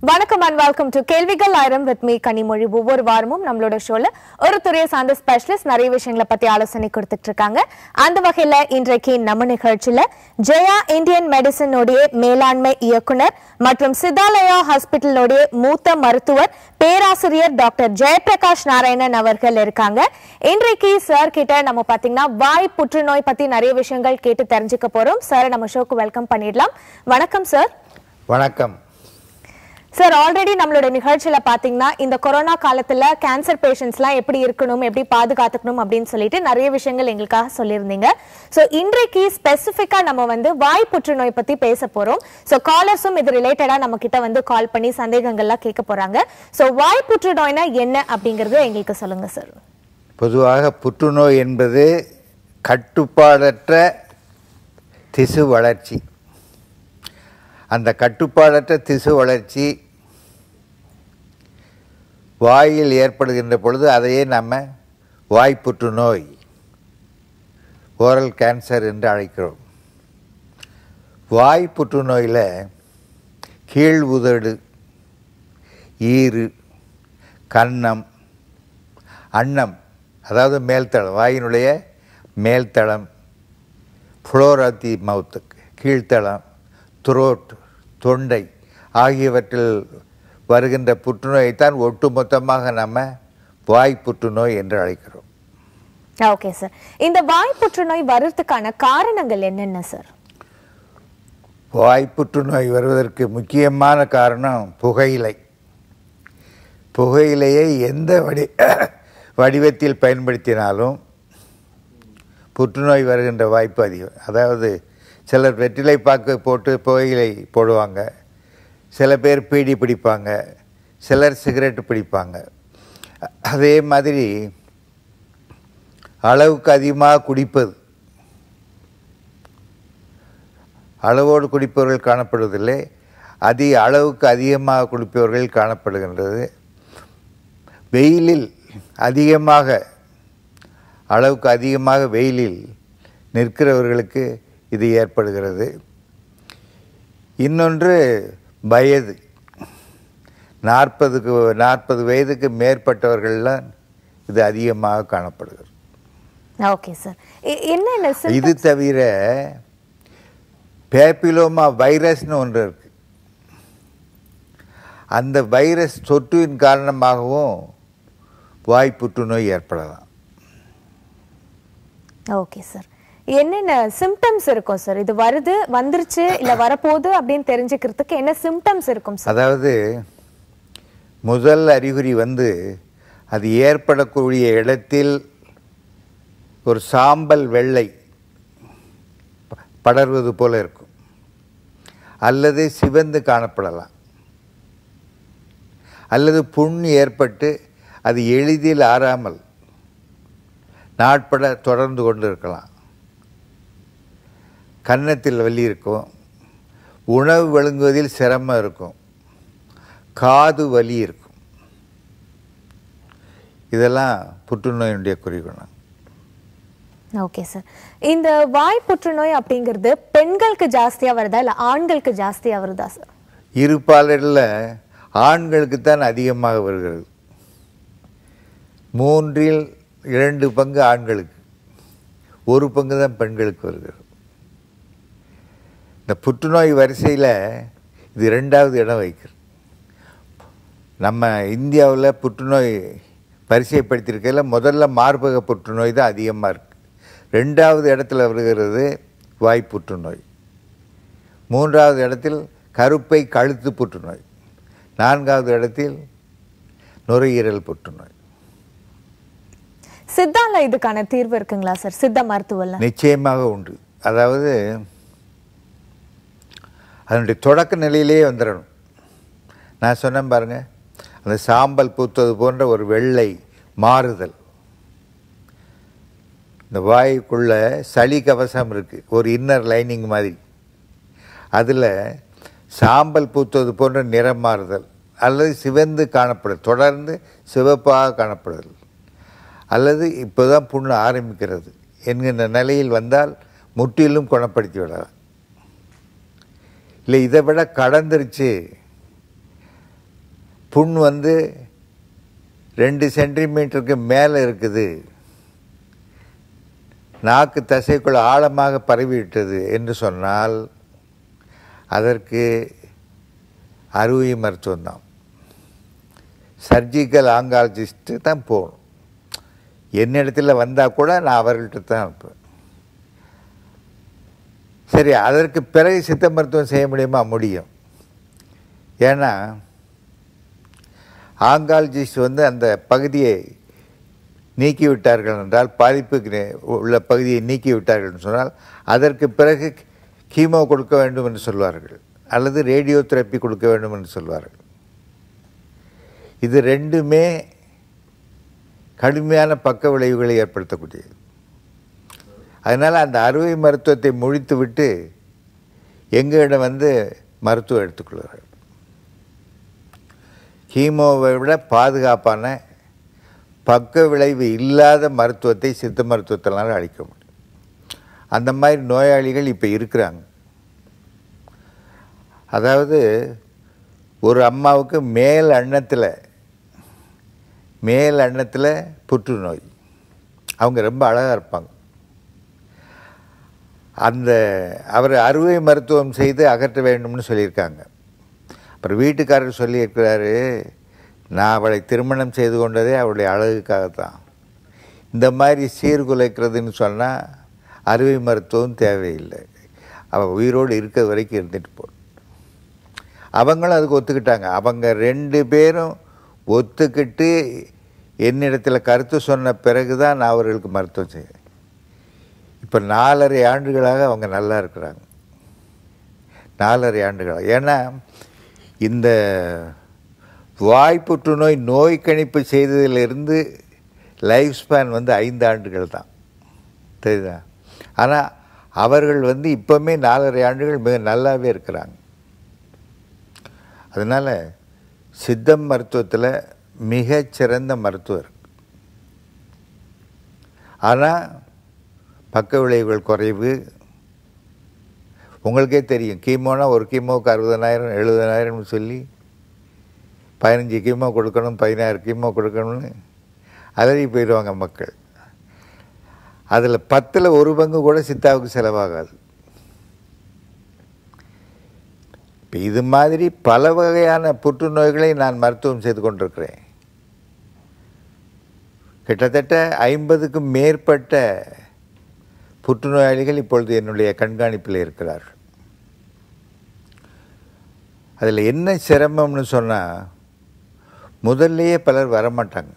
வணக்கம் and welcome to கேள்விகள் ஆயிரம் வித் மீ கனிமொழி ஒவ்வொரு வாரமும் நம்மளோட ஷோல ஒரு துறையை சார்ந்த ஸ்பெஷலிஸ்ட் நிறைய விஷயங்களை பத்தி ஆலோசனை கொடுத்துட்டு இருக்காங்க அந்த வகையில இன்றைக்கு நம்ம நிகழ்ச்சியில ஜெயா இந்தியன் மெடிசனுடைய மேலாண்மை இயக்குனர் மற்றும் சிதாலயா ஹாஸ்பிட்டலுடைய மூத்த மருத்துவர் பேராசிரியர் டாக்டர் ஜெயபிரகாஷ் நாராயணன் அவர்கள் இருக்காங்க இன்றைக்கு சார் கிட்ட நம்ம பாத்தீங்கன்னா வாய் புற்றுநோய் பத்தி நிறைய விஷயங்கள் கேட்டு தெரிஞ்சுக்க போறோம் சார் நம்ம ஷோக்கு வெல்கம் பண்ணிடலாம் வணக்கம் சார் வணக்கம் சார் ஆல்ரெடி நம்மளோட நிகழ்ச்சியில பாத்தீங்கன்னா இந்த கொரோனா காலத்துல கேன்சர் பேஷண்ட்ஸ்லாம் எப்படி இருக்கணும் எப்படி பாதுகாத்துக்கணும் அப்படின்னு சொல்லிட்டு நிறைய விஷயங்கள் எங்களுக்காக சொல்லியிருந்தீங்க ஸோ இன்றைக்கு ஸ்பெசிஃபிக்கா நம்ம வந்து வாய் புற்றுநோய் பத்தி பேச போறோம் ஸோ காலர்ஸும் இது ரிலேட்டடா நம்ம கிட்ட வந்து கால் பண்ணி சந்தேகங்கள்லாம் கேட்க போறாங்க ஸோ வாய் புற்றுநோய்னா என்ன அப்படிங்கறது எங்களுக்கு சொல்லுங்க சார் பொதுவாக புற்றுநோய் என்பது கட்டுப்பாடற்ற திசு வளர்ச்சி அந்த கட்டுப்பாடற்ற திசு வளர்ச்சி வாயில் ஏற்படுகின்ற பொழுது அதையே நம்ம வாய் புற்றுநோய் ஓரல் கேன்சர் என்று அழைக்கிறோம் வாய் புற்றுநோயில் கீழ் உதடு ஈறு கன்னம் அன்னம் அதாவது மேல்தளம் வாயினுடைய மேல்தளம் ஃப்ளோர் ஆஃப் தி மவுத்து கீழ்த்தளம் த்ரோட் தொண்டை ஆகியவற்றில் வருகின்ற புற்றுநோயைத்தான் ஒட்டுமொத்தமாக நம்ம வாய் புற்றுநோய் என்று அழைக்கிறோம் ஓகே சார் இந்த வாய் புற்றுநோய் வர்றதுக்கான காரணங்கள் என்னென்ன சார் வாய் புற்றுநோய் வருவதற்கு முக்கியமான காரணம் புகையிலை புகையிலையை எந்த வடி வடிவத்தில் பயன்படுத்தினாலும் புற்றுநோய் வருகின்ற வாய்ப்பு அதிகம் அதாவது சிலர் வெற்றிலை பாக்கு போட்டு புகையிலை போடுவாங்க சில பேர் பீடி பிடிப்பாங்க சிலர் சிகரெட் பிடிப்பாங்க அதே மாதிரி அளவுக்கு அதிகமாக குடிப்பது அளவோடு குடிப்பவர்கள் காணப்படுவதில்லை அதிக அளவுக்கு அதிகமாக குடிப்பவர்கள் காணப்படுகின்றது வெயிலில் அதிகமாக அளவுக்கு அதிகமாக வெயிலில் நிற்கிறவர்களுக்கு இது ஏற்படுகிறது இன்னொன்று வயது நாற்பதுக்கு நாற்பது வயதுக்கு மேற்பட்டவர்கள்லாம் இது அதிகமாக காணப்படுகிறது ஓகே சார் என்னென்ன symptoms? இது தவிர பேப்பிலோமா வைரஸ்னு ஒன்று இருக்கு அந்த வைரஸ் தொற்றின் காரணமாகவும் வாய் புற்றுநோய் ஏற்படலாம் ஓகே சார் என்னென்ன சிம்டம்ஸ் இருக்கும் சார் இது வருது வந்துருச்சு இல்ல வரப்போகுது அப்படின்னு தெரிஞ்சுக்கிறதுக்கு என்ன சிம்டம்ஸ் இருக்கும் சார் அதாவது முதல் அறிகுறி வந்து அது ஏற்படக்கூடிய இடத்தில் ஒரு சாம்பல் வெள்ளை ப- படர்வது போல இருக்கும் அல்லது சிவந்து காணப்படலாம் அல்லது புண் ஏற்பட்டு அது எளிதில் ஆறாமல் நாட்பட தொடர்ந்து கொண்டு இருக்கலாம் கன்னத்தில் வலி இருக்கும் உணவு விழுங்குவதில் சிரமம் இருக்கும் காது வலி இருக்கும் இதெல்லாம் புற்றுநோயினுடைய குறிகுணம் ஓகே சார் இந்த வாய் புற்றுநோய் அப்படிங்கிறது பெண்களுக்கு ஜாஸ்தியா வருதா இல்ல ஆண்களுக்கு ஜாஸ்தியா வருதா சார் இரு பாலரில் ஆண்களுக்கு தான் அதிகமாக வருகிறது மூன்றில் இரண்டு பங்கு ஆண்களுக்கு ஒரு பங்கு தான் பெண்களுக்கு வருகிறது இந்த புற்றுநோய் வரிசையில் இது ரெண்டாவது இடம் வைக்கிறது நம்ம இந்தியாவில் புற்றுநோய் வரிசைப்படுத்தியிருக்கையில் முதல்ல மார்பக புற்றுநோய் தான் அதிகமாக இருக்குது ரெண்டாவது இடத்துல வருகிறது வாய் புற்றுநோய் மூன்றாவது இடத்தில் கருப்பை கழுத்து புற்றுநோய் நான்காவது இடத்தில் நுரையீரல் புற்றுநோய் சித்தால இதுக்கான தீர்வு இருக்குங்களா சார் சித்த மருத்துவம்ல நிச்சயமாக உண்டு அதாவது அதனுடைய தொடக்க நிலையிலேயே வந்துடணும் நான் சொன்னேன் பாருங்க அந்த சாம்பல் பூத்தது போன்ற ஒரு வெள்ளை மாறுதல் இந்த வாய்க்குள்ள சளி கவசம் இருக்குது ஒரு இன்னர் லைனிங் மாதிரி அதில் சாம்பல் பூத்தது போன்ற நிறம் மாறுதல் அல்லது சிவந்து காணப்படுது தொடர்ந்து சிவப்பாக காணப்படுதல் அல்லது இப்போதான் புண்ணு ஆரம்பிக்கிறது என்கின்ற நிலையில் வந்தால் முற்றிலும் குணப்படுத்தி விடலாம் இல்லை இதை விட கடந்துருச்சு புண் வந்து ரெண்டு சென்டிமீட்டருக்கு மேலே இருக்குது நாக்கு தசைக்குள் ஆழமாக பரவிவிட்டது என்று சொன்னால் அதற்கு அறுவை மருத்துவம் தான் சர்ஜிக்கல் ஆங்காலஜிஸ்ட்டு தான் போகணும் என்னிடத்தில் வந்தால் கூட நான் அவர்கள்ட்ட தான் இருப்பேன் சரி அதற்கு பிறகு சித்த மருத்துவம் செய்ய முடியுமா முடியும் ஏன்னா ஆங்காலஜிஸ்ட் வந்து அந்த பகுதியை நீக்கி விட்டார்கள் என்றால் பாதிப்புக்கு நே- உள்ள பகுதியை நீக்கி விட்டார்கள் என்று சொன்னால் அதற்கு பிறகு கீமோ கொடுக்க வேண்டும் என்று சொல்வார்கள் அல்லது ரேடியோ தெரப்பி கொடுக்க வேண்டும் என்று சொல்வார்கள் இது ரெண்டுமே கடுமையான பக்க விளைவுகளை ஏற்படுத்தக்கூடியது அதனால் அந்த அறுவை மருத்துவத்தை முழித்து விட்டு எங்களிடம் வந்து மருத்துவம் எடுத்துக்கொள்கிறார்கள் கீமோவை விட பாதுகாப்பான பக்க விளைவு இல்லாத மருத்துவத்தை சித்த மருத்துவத்தினால அளிக்க முடியும் அந்த மாதிரி நோயாளிகள் இப்போ இருக்கிறாங்க அதாவது ஒரு அம்மாவுக்கு மேல் அன்னத்தில் மேல் அன்னத்தில் புற்றுநோய் அவங்க ரொம்ப அழகாக இருப்பாங்க அந்த அவர் அறுவை மருத்துவம் செய்து அகற்ற வேண்டும்னு சொல்லியிருக்காங்க அப்புறம் வீட்டுக்காரர் சொல்லியிருக்கிறாரு நான் அவளை திருமணம் செய்து கொண்டதே அவளுடைய அழகுக்காகத்தான் இந்த மாதிரி சீர்குலைக்கிறதுன்னு சொன்னால் அறுவை மருத்துவம் தேவையில்லை அவள் உயிரோடு இருக்கிற வரைக்கும் இருந்துட்டு போ அவங்களும் அதுக்கு ஒத்துக்கிட்டாங்க அவங்க ரெண்டு பேரும் ஒத்துக்கிட்டு என்னிடத்தில் கருத்து சொன்ன பிறகு தான் நான் அவர்களுக்கு மருத்துவம் செய்தேன் இப்போ நாலரை ஆண்டுகளாக அவங்க நல்லா இருக்கிறாங்க நாலரை ஆண்டுகளாக ஏன்னா இந்த வாய் புற்றுநோய் நோய் கணிப்பு செய்ததிலிருந்து லைஃப் ஸ்பேன் வந்து ஐந்து ஆண்டுகள் தான் தெரியுதா ஆனால் அவர்கள் வந்து இப்போவுமே நாலரை ஆண்டுகள் மிக நல்லாவே இருக்கிறாங்க அதனால் சித்தம் மருத்துவத்தில் மிகச்சிறந்த மருத்துவர் ஆனால் பக்க விளைவுகள் குறைவு உங்களுக்கே தெரியும் கீமோனா ஒரு கீமோவுக்கு அறுபதனாயிரம் எழுபதனாயிரம்னு சொல்லி பதினஞ்சு கீமோ கொடுக்கணும் பதினாயிரம் கீமோ கொடுக்கணும்னு அலறி போயிடுவாங்க மக்கள் அதில் பத்தில் ஒரு பங்கு கூட சித்தாவுக்கு செலவாகாது இப்போ இது மாதிரி பல வகையான புற்றுநோய்களை நான் மருத்துவம் செய்து கொண்டிருக்கிறேன் கிட்டத்தட்ட ஐம்பதுக்கும் மேற்பட்ட புற்றுநோயாளிகள் இப்பொழுது என்னுடைய கண்காணிப்பில் இருக்கிறார்கள் அதில் என்ன சிரமம்னு சொன்னால் முதல்லையே பலர் வரமாட்டாங்க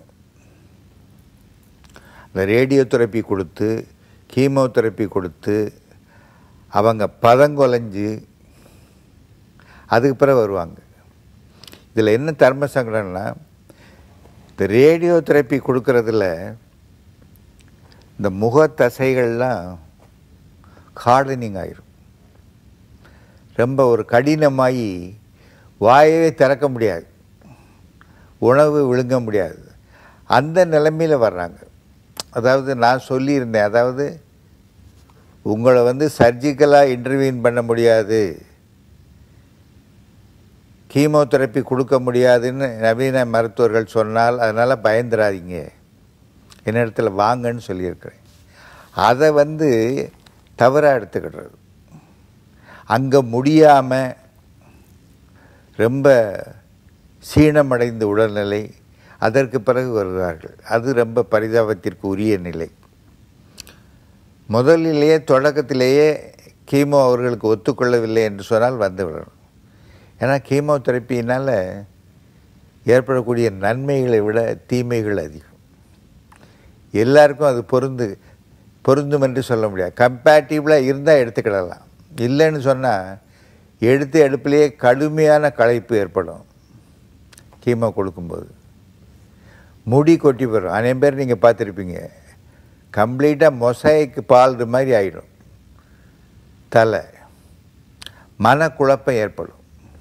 இந்த ரேடியோ தெரப்பி கொடுத்து கீமோதெரப்பி கொடுத்து அவங்க பதங்கொலைஞ்சு அதுக்கு பிறகு வருவாங்க இதில் என்ன தர்ம சங்கடம்னா இந்த ரேடியோ தெரப்பி கொடுக்கறதுல இந்த முக தசைகள்லாம் கார்டனிங் ஆயிரும் ரொம்ப ஒரு கடினமாகி வாயவே திறக்க முடியாது உணவு விழுங்க முடியாது அந்த நிலைமையில் வர்றாங்க அதாவது நான் சொல்லியிருந்தேன் அதாவது உங்களை வந்து சர்ஜிக்கலாக இன்டர்வியூன் பண்ண முடியாது கீமோதெரப்பி கொடுக்க முடியாதுன்னு நவீன மருத்துவர்கள் சொன்னால் அதனால் பயந்துடாதீங்க என்னிடத்துல வாங்கன்னு சொல்லியிருக்கிறேன் அதை வந்து தவறாக எடுத்துக்கிடுறது அங்கே முடியாமல் ரொம்ப சீனமடைந்த உடல்நிலை அதற்கு பிறகு வருகிறார்கள் அது ரொம்ப பரிதாபத்திற்கு உரிய நிலை முதலிலேயே தொடக்கத்திலேயே கீமோ அவர்களுக்கு ஒத்துக்கொள்ளவில்லை என்று சொன்னால் வந்து விடணும் ஏன்னா கீமோதெரப்பினால் ஏற்படக்கூடிய நன்மைகளை விட தீமைகள் அதிகம் எல்லாருக்கும் அது பொருந்து பொருந்தும் என்று சொல்ல முடியாது கம்பேட்டிபிளாக இருந்தால் எடுத்துக்கிடலாம் இல்லைன்னு சொன்னால் எடுத்து எடுப்பிலேயே கடுமையான களைப்பு ஏற்படும் கீமோ கொடுக்கும்போது முடி கொட்டி போயிடும் அநேக பேர் நீங்கள் பார்த்துருப்பீங்க கம்ப்ளீட்டாக மொசைக்கு பால்ற மாதிரி ஆகிடும் தலை மனக்குழப்பம் ஏற்படும்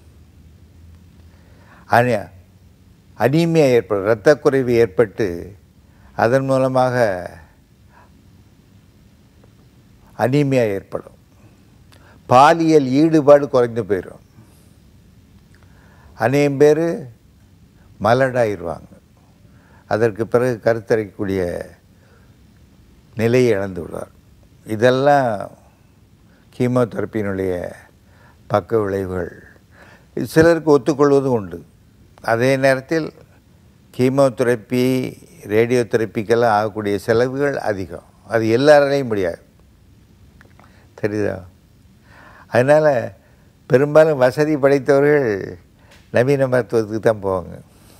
அனி அனீமியா ஏற்படும் இரத்தக்குறைவு ஏற்பட்டு அதன் மூலமாக அனீமியா ஏற்படும் பாலியல் ஈடுபாடு குறைந்து போயிடும் அநேகம் பேர் மலடாயிருவாங்க அதற்கு பிறகு கருத்தரிக்கக்கூடிய நிலையை இழந்து விடுவார் இதெல்லாம் கீமோதெரப்பியினுடைய பக்க விளைவுகள் இது சிலருக்கு ஒத்துக்கொள்வதும் உண்டு அதே நேரத்தில் கீமோதெரப்பி ரேடியோ தெரப்பிக்கெல்லாம் ஆகக்கூடிய செலவுகள் அதிகம் அது எல்லாராலையும் முடியாது தெரியுதா அதனால் பெரும்பாலும் வசதி படைத்தவர்கள் நவீன மருத்துவத்துக்கு தான் போவாங்க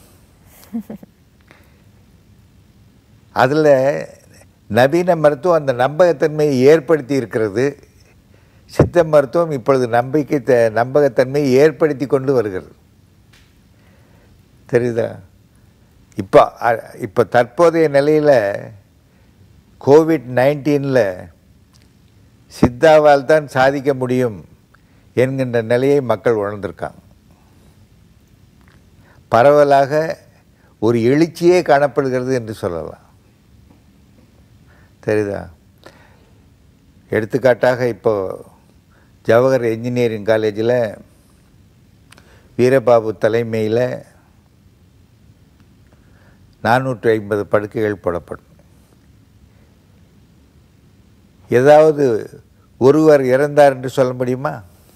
அதில் நவீன மருத்துவம் அந்த நம்பகத்தன்மையை ஏற்படுத்தி இருக்கிறது சித்த மருத்துவம் இப்பொழுது நம்பிக்கை த நம்பகத்தன்மையை ஏற்படுத்தி கொண்டு வருகிறது தெரியுதா இப்போ அ- இப்போ தற்போதைய நிலையில் கோவிட் நைன்டீனில் சித்தாவால் தான் சாதிக்க முடியும் என்கின்ற நிலையை மக்கள் உணர்ந்திருக்காங்க பரவலாக ஒரு எழுச்சியே காணப்படுகிறது என்று சொல்லலாம் தெரியுதா எடுத்துக்காட்டாக இப்போ ஜவஹர் என்ஜினியரிங் காலேஜில் வீரபாபு தலைமையில் நானூற்றி ஐம்பது படுக்கைகள் போடப்படும் ஏதாவது ஒருவர் இறந்தார் என்று சொல்ல முடியுமா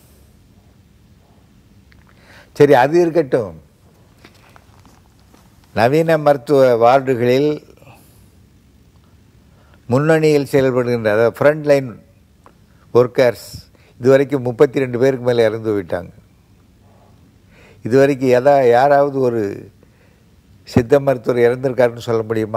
சரி அது இருக்கட்டும் நவீன மருத்துவ வார்டுகளில் முன்னணியில் செயல்படுகின்ற அதாவது ஃப்ரண்ட் லைன் ஒர்க்கர்ஸ் இதுவரைக்கும் முப்பத்தி ரெண்டு பேருக்கு மேலே இறந்து விட்டாங்க இதுவரைக்கும் எதா யாராவது ஒரு சித்த மருத்துவர் இறந்திருக்காருன்னு சொல்ல முடியுமா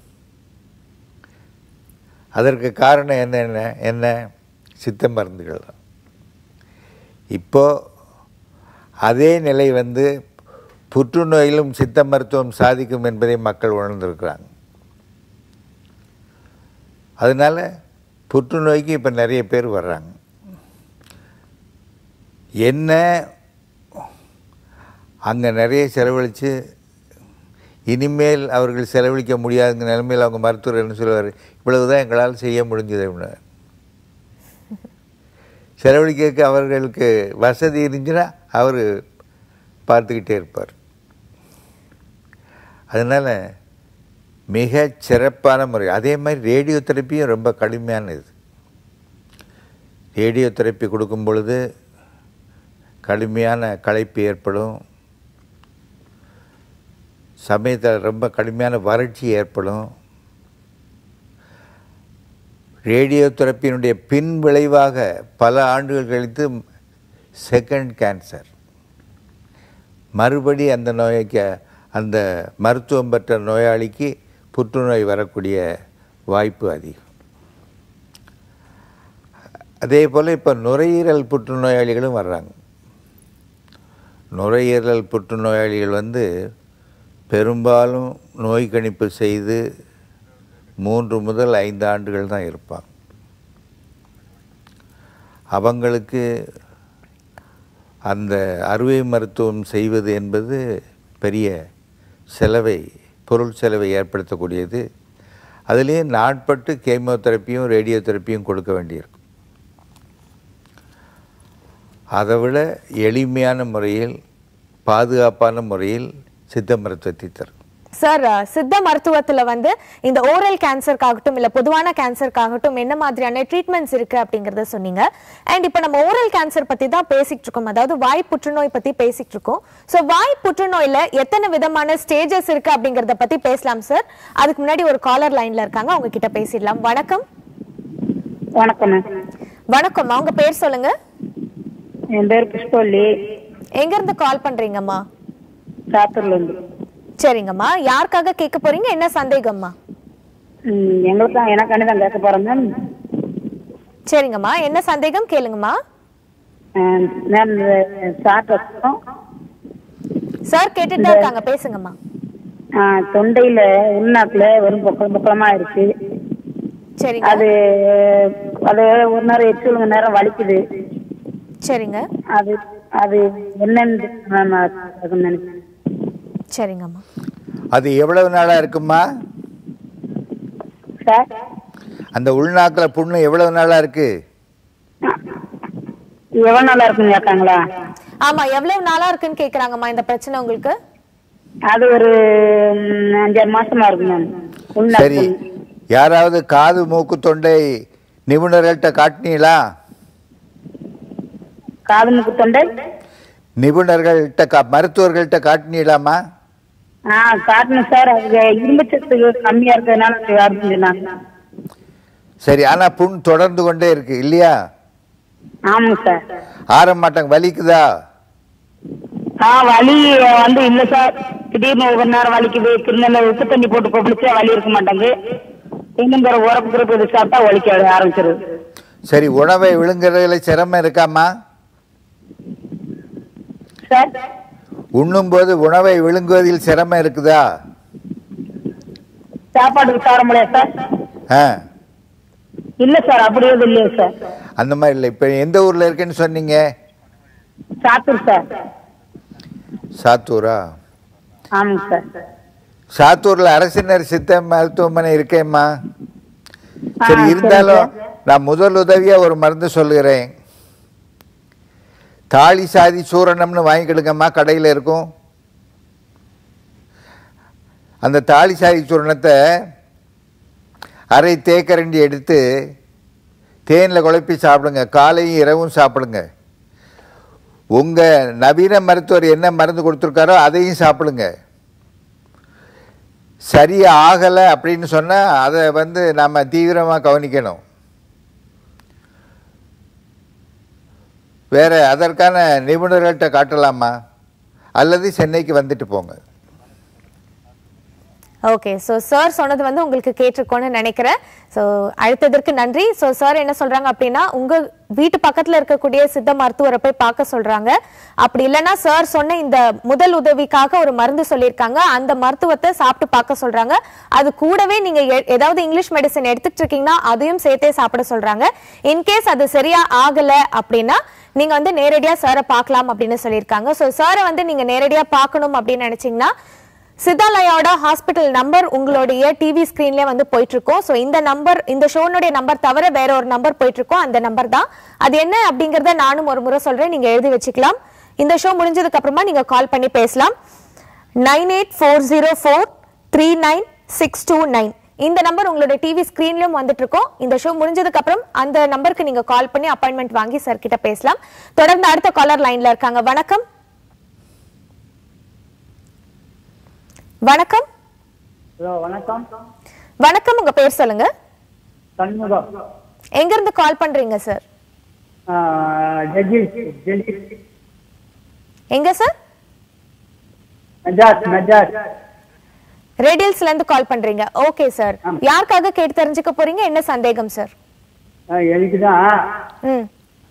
அதற்கு காரணம் என்ன என்ன என்ன சித்த மருந்துகள் தான் இப்போ அதே நிலை வந்து புற்றுநோயிலும் சித்த மருத்துவம் சாதிக்கும் என்பதை மக்கள் உணர்ந்திருக்கிறாங்க அதனால புற்றுநோய்க்கு இப்போ நிறைய பேர் வர்றாங்க என்ன அங்கே நிறைய செலவழித்து இனிமேல் அவர்கள் செலவழிக்க முடியாதுங்க நிலைமையில் அவங்க மருத்துவர் என்ன சொல்லுவார் இவ்வளவு தான் எங்களால் செய்ய முடிஞ்சது அப்படின்னாரு செலவழிக்க அவர்களுக்கு வசதி இருந்துச்சுன்னா அவர் பார்த்துக்கிட்டே இருப்பார் அதனால் மிக சிறப்பான முறை அதே மாதிரி ரேடியோ தெரப்பியும் ரொம்ப கடுமையானது ரேடியோ தெரப்பி கொடுக்கும் பொழுது கடுமையான களைப்பு ஏற்படும் சமயத்தில் ரொம்ப கடுமையான வறட்சி ஏற்படும் ரேடியோ தெரப்பியினுடைய பின் விளைவாக பல ஆண்டுகள் கழித்து செகண்ட் கேன்சர் மறுபடி அந்த நோய்க்கு அந்த மருத்துவம் பெற்ற நோயாளிக்கு புற்றுநோய் வரக்கூடிய வாய்ப்பு அதிகம் அதே போல் இப்போ நுரையீரல் புற்றுநோயாளிகளும் வர்றாங்க நுரையீரல் புற்றுநோயாளிகள் வந்து பெரும்பாலும் நோய் கணிப்பு செய்து மூன்று முதல் ஐந்து ஆண்டுகள் தான் இருப்பாங்க அவங்களுக்கு அந்த அறுவை மருத்துவம் செய்வது என்பது பெரிய செலவை பொருள் செலவை ஏற்படுத்தக்கூடியது அதுலேயும் நாட்பட்டு கீமோதெரப்பியும் ரேடியோ தெரப்பியும் கொடுக்க வேண்டியிருக்கும் அதை விட எளிமையான முறையில் பாதுகாப்பான முறையில் சித்த மருத்துவத்தை தரும் சார் அஹ், சித்த மருத்துவத்துல வந்து இந்த ஓரல் கேன்சருக்காகட்டும் இல்ல பொதுவான கேன்சருக்காகட்டும் என்ன மாதிரியான ட்ரீட்மெண்ட்ஸ் இருக்கு அப்படிங்கறத சொன்னீங்க அண்ட் இப்போ நம்ம ஓரல் கேன்சர் பத்தி தான் பேசிட்டு இருக்கோம் அதாவது வாய் புற்றுநோய் பத்தி பேசிட்டு இருக்கோம் சோ வாய் புற்றுநோயில எத்தனை விதமான ஸ்டேஜஸ் இருக்கு அப்படிங்கறத பத்தி பேசலாம் சார் அதுக்கு முன்னாடி ஒரு காலர் லைன்ல இருக்காங்க அவங்க கிட்ட பேசிடலாம் வணக்கம் வணக்கம் மேம் வணக்கம் அவங்க பேர் சொல்லுங்க என் பேர் புஷ்பவல்லி எங்க இருந்து கால் பண்றீங்கம்மா சாத்தூர்ல இருந்து சரிங்கம்மா யாருக்காக கேட்க போறீங்க என்ன சந்தேகம்மா ம், எங்களுக்கு தான் எனக்காண்டி தான் கேட்க போறேன் மேம் சரிங்கம்மா என்ன சந்தேகம் கேளுங்கம்மா அஹ், மேம் சாப்பிட்டோம் சார் கேட்டுட்டு தான் இருக்காங்க பேசுங்கம்மா தொண்டையில உள்நாக்குல வெறும் பொக்கலம் பொக்கலமா இருக்கு சரிங்க அது அது ஒரு நேரம் எட்டு மணி நேரம் வலிக்குது சரிங்க அது அது என்னன்னு மேம் அது நினைக்கிறேன் சரிங்கம்மா அது எவ்வளவு நாளாக இருக்குமா சார் அந்த உள்நாக்கில் புண்ணு எவ்வளவு நாளாக இருக்குது எவ்வளவு நாளா இருக்குன்னு கேட்டாங்களா ஆமா எவ்வளவு நாளா இருக்குன்னு கேக்குறாங்கம்மா இந்த பிரச்சனை உங்களுக்கு அது ஒரு ம், அஞ்சாறு மாசமா இருக்கு மேம் சரி உள்நாக்கு யாராவது காது மூக்கு தொண்டை நிபுணர்கள்ட்ட காட்டினீங்களா காது மூக்கு தொண்டை நிபுணர்கள்ட்ட கா மருத்துவர்கள்ட்ட காட்டினீங்களாமா ஆ காட்டணும் சார் அது இரும்பு சத்து கம்மியா இருக்கிறதுனால அது வருதுன்னு சொன்னாங்க சரி ஆனா புண் தொடர்ந்து கொண்டே இருக்கு இல்லையா ஆமாங்க சார் ஆற மாட்டாங்க வலிக்குதா ஆ வலி வந்து இல்ல சார் திடீர்னு ஒவ்வொரு நேரம் வலிக்குது திருநெல்ல உப்பு தண்ணி போட்டு கொப்பளிச்சா வலி இருக்க மாட்டேங்குது இன்னும் பிற உரப்பு கிரப்பு இது சாப்பிட்டா வலிக்க ஆரம்பிச்சிருது சரி உணவை விழுங்குறதுல சிரமம் இருக்காமா சார் உண்ணும்போது உணவை விழுங்குவதில் சிரமம் இருக்குதா சாப்பாட்டுக்கு சார முடியாது சார் ஆ இல்ல சார் அப்படி எதுவும் இல்லையா சார் அந்த மாதிரி இல்லை இப்போ எந்த ஊரில் இருக்குன்னு சொன்னீங்க சாத்தூர் சார் சாத்தூரா ஆமாங்க சார் சாத்தூரில் அரசினர் சித்த மருத்துவமனை இருக்கேம்மா ஆ, சரி சரி இருந்தாலும் சார். நான் முதல் உதவியா ஒரு மருந்து சொல்லுகிறேன் தாலி சாதி சூரணம்னு வாங்கிக்கிடுங்கம்மா கடையில் இருக்கும் அந்த தாலி சாதி சூரணத்தை அரை தேக்கரண்டி எடுத்து தேனில் குழப்பி சாப்பிடுங்க காலையும் இரவும் சாப்பிடுங்க உங்கள் நவீன மருத்துவர் என்ன மருந்து கொடுத்துருக்காரோ அதையும் சாப்பிடுங்க சரியா ஆகலை அப்படின்னு சொன்னால் அதை வந்து நம்ம தீவிரமாக கவனிக்கணும் வேற அதற்கான நிபுணர்கள்ட்ட காட்டலாமா அல்லது சென்னைக்கு வந்துட்டு போங்க ஓகே ஸோ சார் சொன்னது வந்து உங்களுக்கு கேட்டிருக்கோன்னு நினைக்கிறேன் ஸோ அழைத்ததற்கு நன்றி ஸோ சார் என்ன சொல்றாங்க அப்படின்னா உங்க வீட்டு பக்கத்துல இருக்கக்கூடிய சித்த மருத்துவரை போய் பார்க்க சொல்றாங்க அப்படி இல்லைன்னா சார் சொன்ன இந்த முதல் உதவிக்காக ஒரு மருந்து சொல்லியிருக்காங்க அந்த மருத்துவத்தை சாப்பிட்டு பார்க்க சொல்றாங்க அது கூடவே நீங்க எ- ஏதாவது இங்கிலீஷ் மெடிசன் எடுத்துட்டு இருக்கீங்கன்னா அதையும் சேர்த்தே சாப்பிட சொல்றாங்க இன்கேஸ் அது சரியா ஆகல அப்படின்னா நீங்க வந்து நேரடியா சாரை பார்க்கலாம் அப்படின்னு சொல்லியிருக்காங்க ஸோ சாரை வந்து நீங்க நேரடியா பார்க்கணும் அப்படின்னு நினைச்சீங்கன்னா சித்தாலயோட ஹாஸ்பிட்டல் நம்பர் உங்களுடைய டிவி ஸ்கிரீன்ல வந்து போயிட்டு இருக்கோம் ஸோ இந்த நம்பர் இந்த ஷோனுடைய நம்பர் தவிர வேற ஒரு நம்பர் போயிட்டு இருக்கோம் அந்த நம்பர் தான் அது என்ன அப்படிங்கறத நானும் ஒரு முறை சொல்றேன் நீங்க எழுதி வச்சுக்கலாம் இந்த ஷோ முடிஞ்சதுக்கு அப்புறமா நீங்க கால் பண்ணி பேசலாம் nine eight four zero four three nine six two nine இந்த நம்பர் உங்களுடைய டிவி ஸ்கிரீன்லயும் வந்துட்டு இருக்கோம் இந்த ஷோ முடிஞ்சதுக்கு அப்புறம் அந்த நம்பருக்கு நீங்க கால் பண்ணி அப்பாயின்மெண்ட் வாங்கி சார் கிட்ட பேசலாம் தொடர்ந்து அடுத்த காலர் லைன்ல இருக்காங்க வணக்கம் வணக்கம் ஹலோ வணக்கம் வணக்கம் உங்க பேர் சொல்லுங்க சண்முகம் எங்க இருந்து கால் பண்றீங்க சார் ஜெஜிஸ் ஜெஜிஸ் எங்க சார் மெஜாஸ் மெஜாஸ் ரேடியல்ஸ்ல இருந்து கால் பண்றீங்க ஓகே சார் ஆமா. யாருக்காக கேட்டு தெரிஞ்சுக்க போறீங்க என்ன சந்தேகம் சார் எனக்கு தான் ம்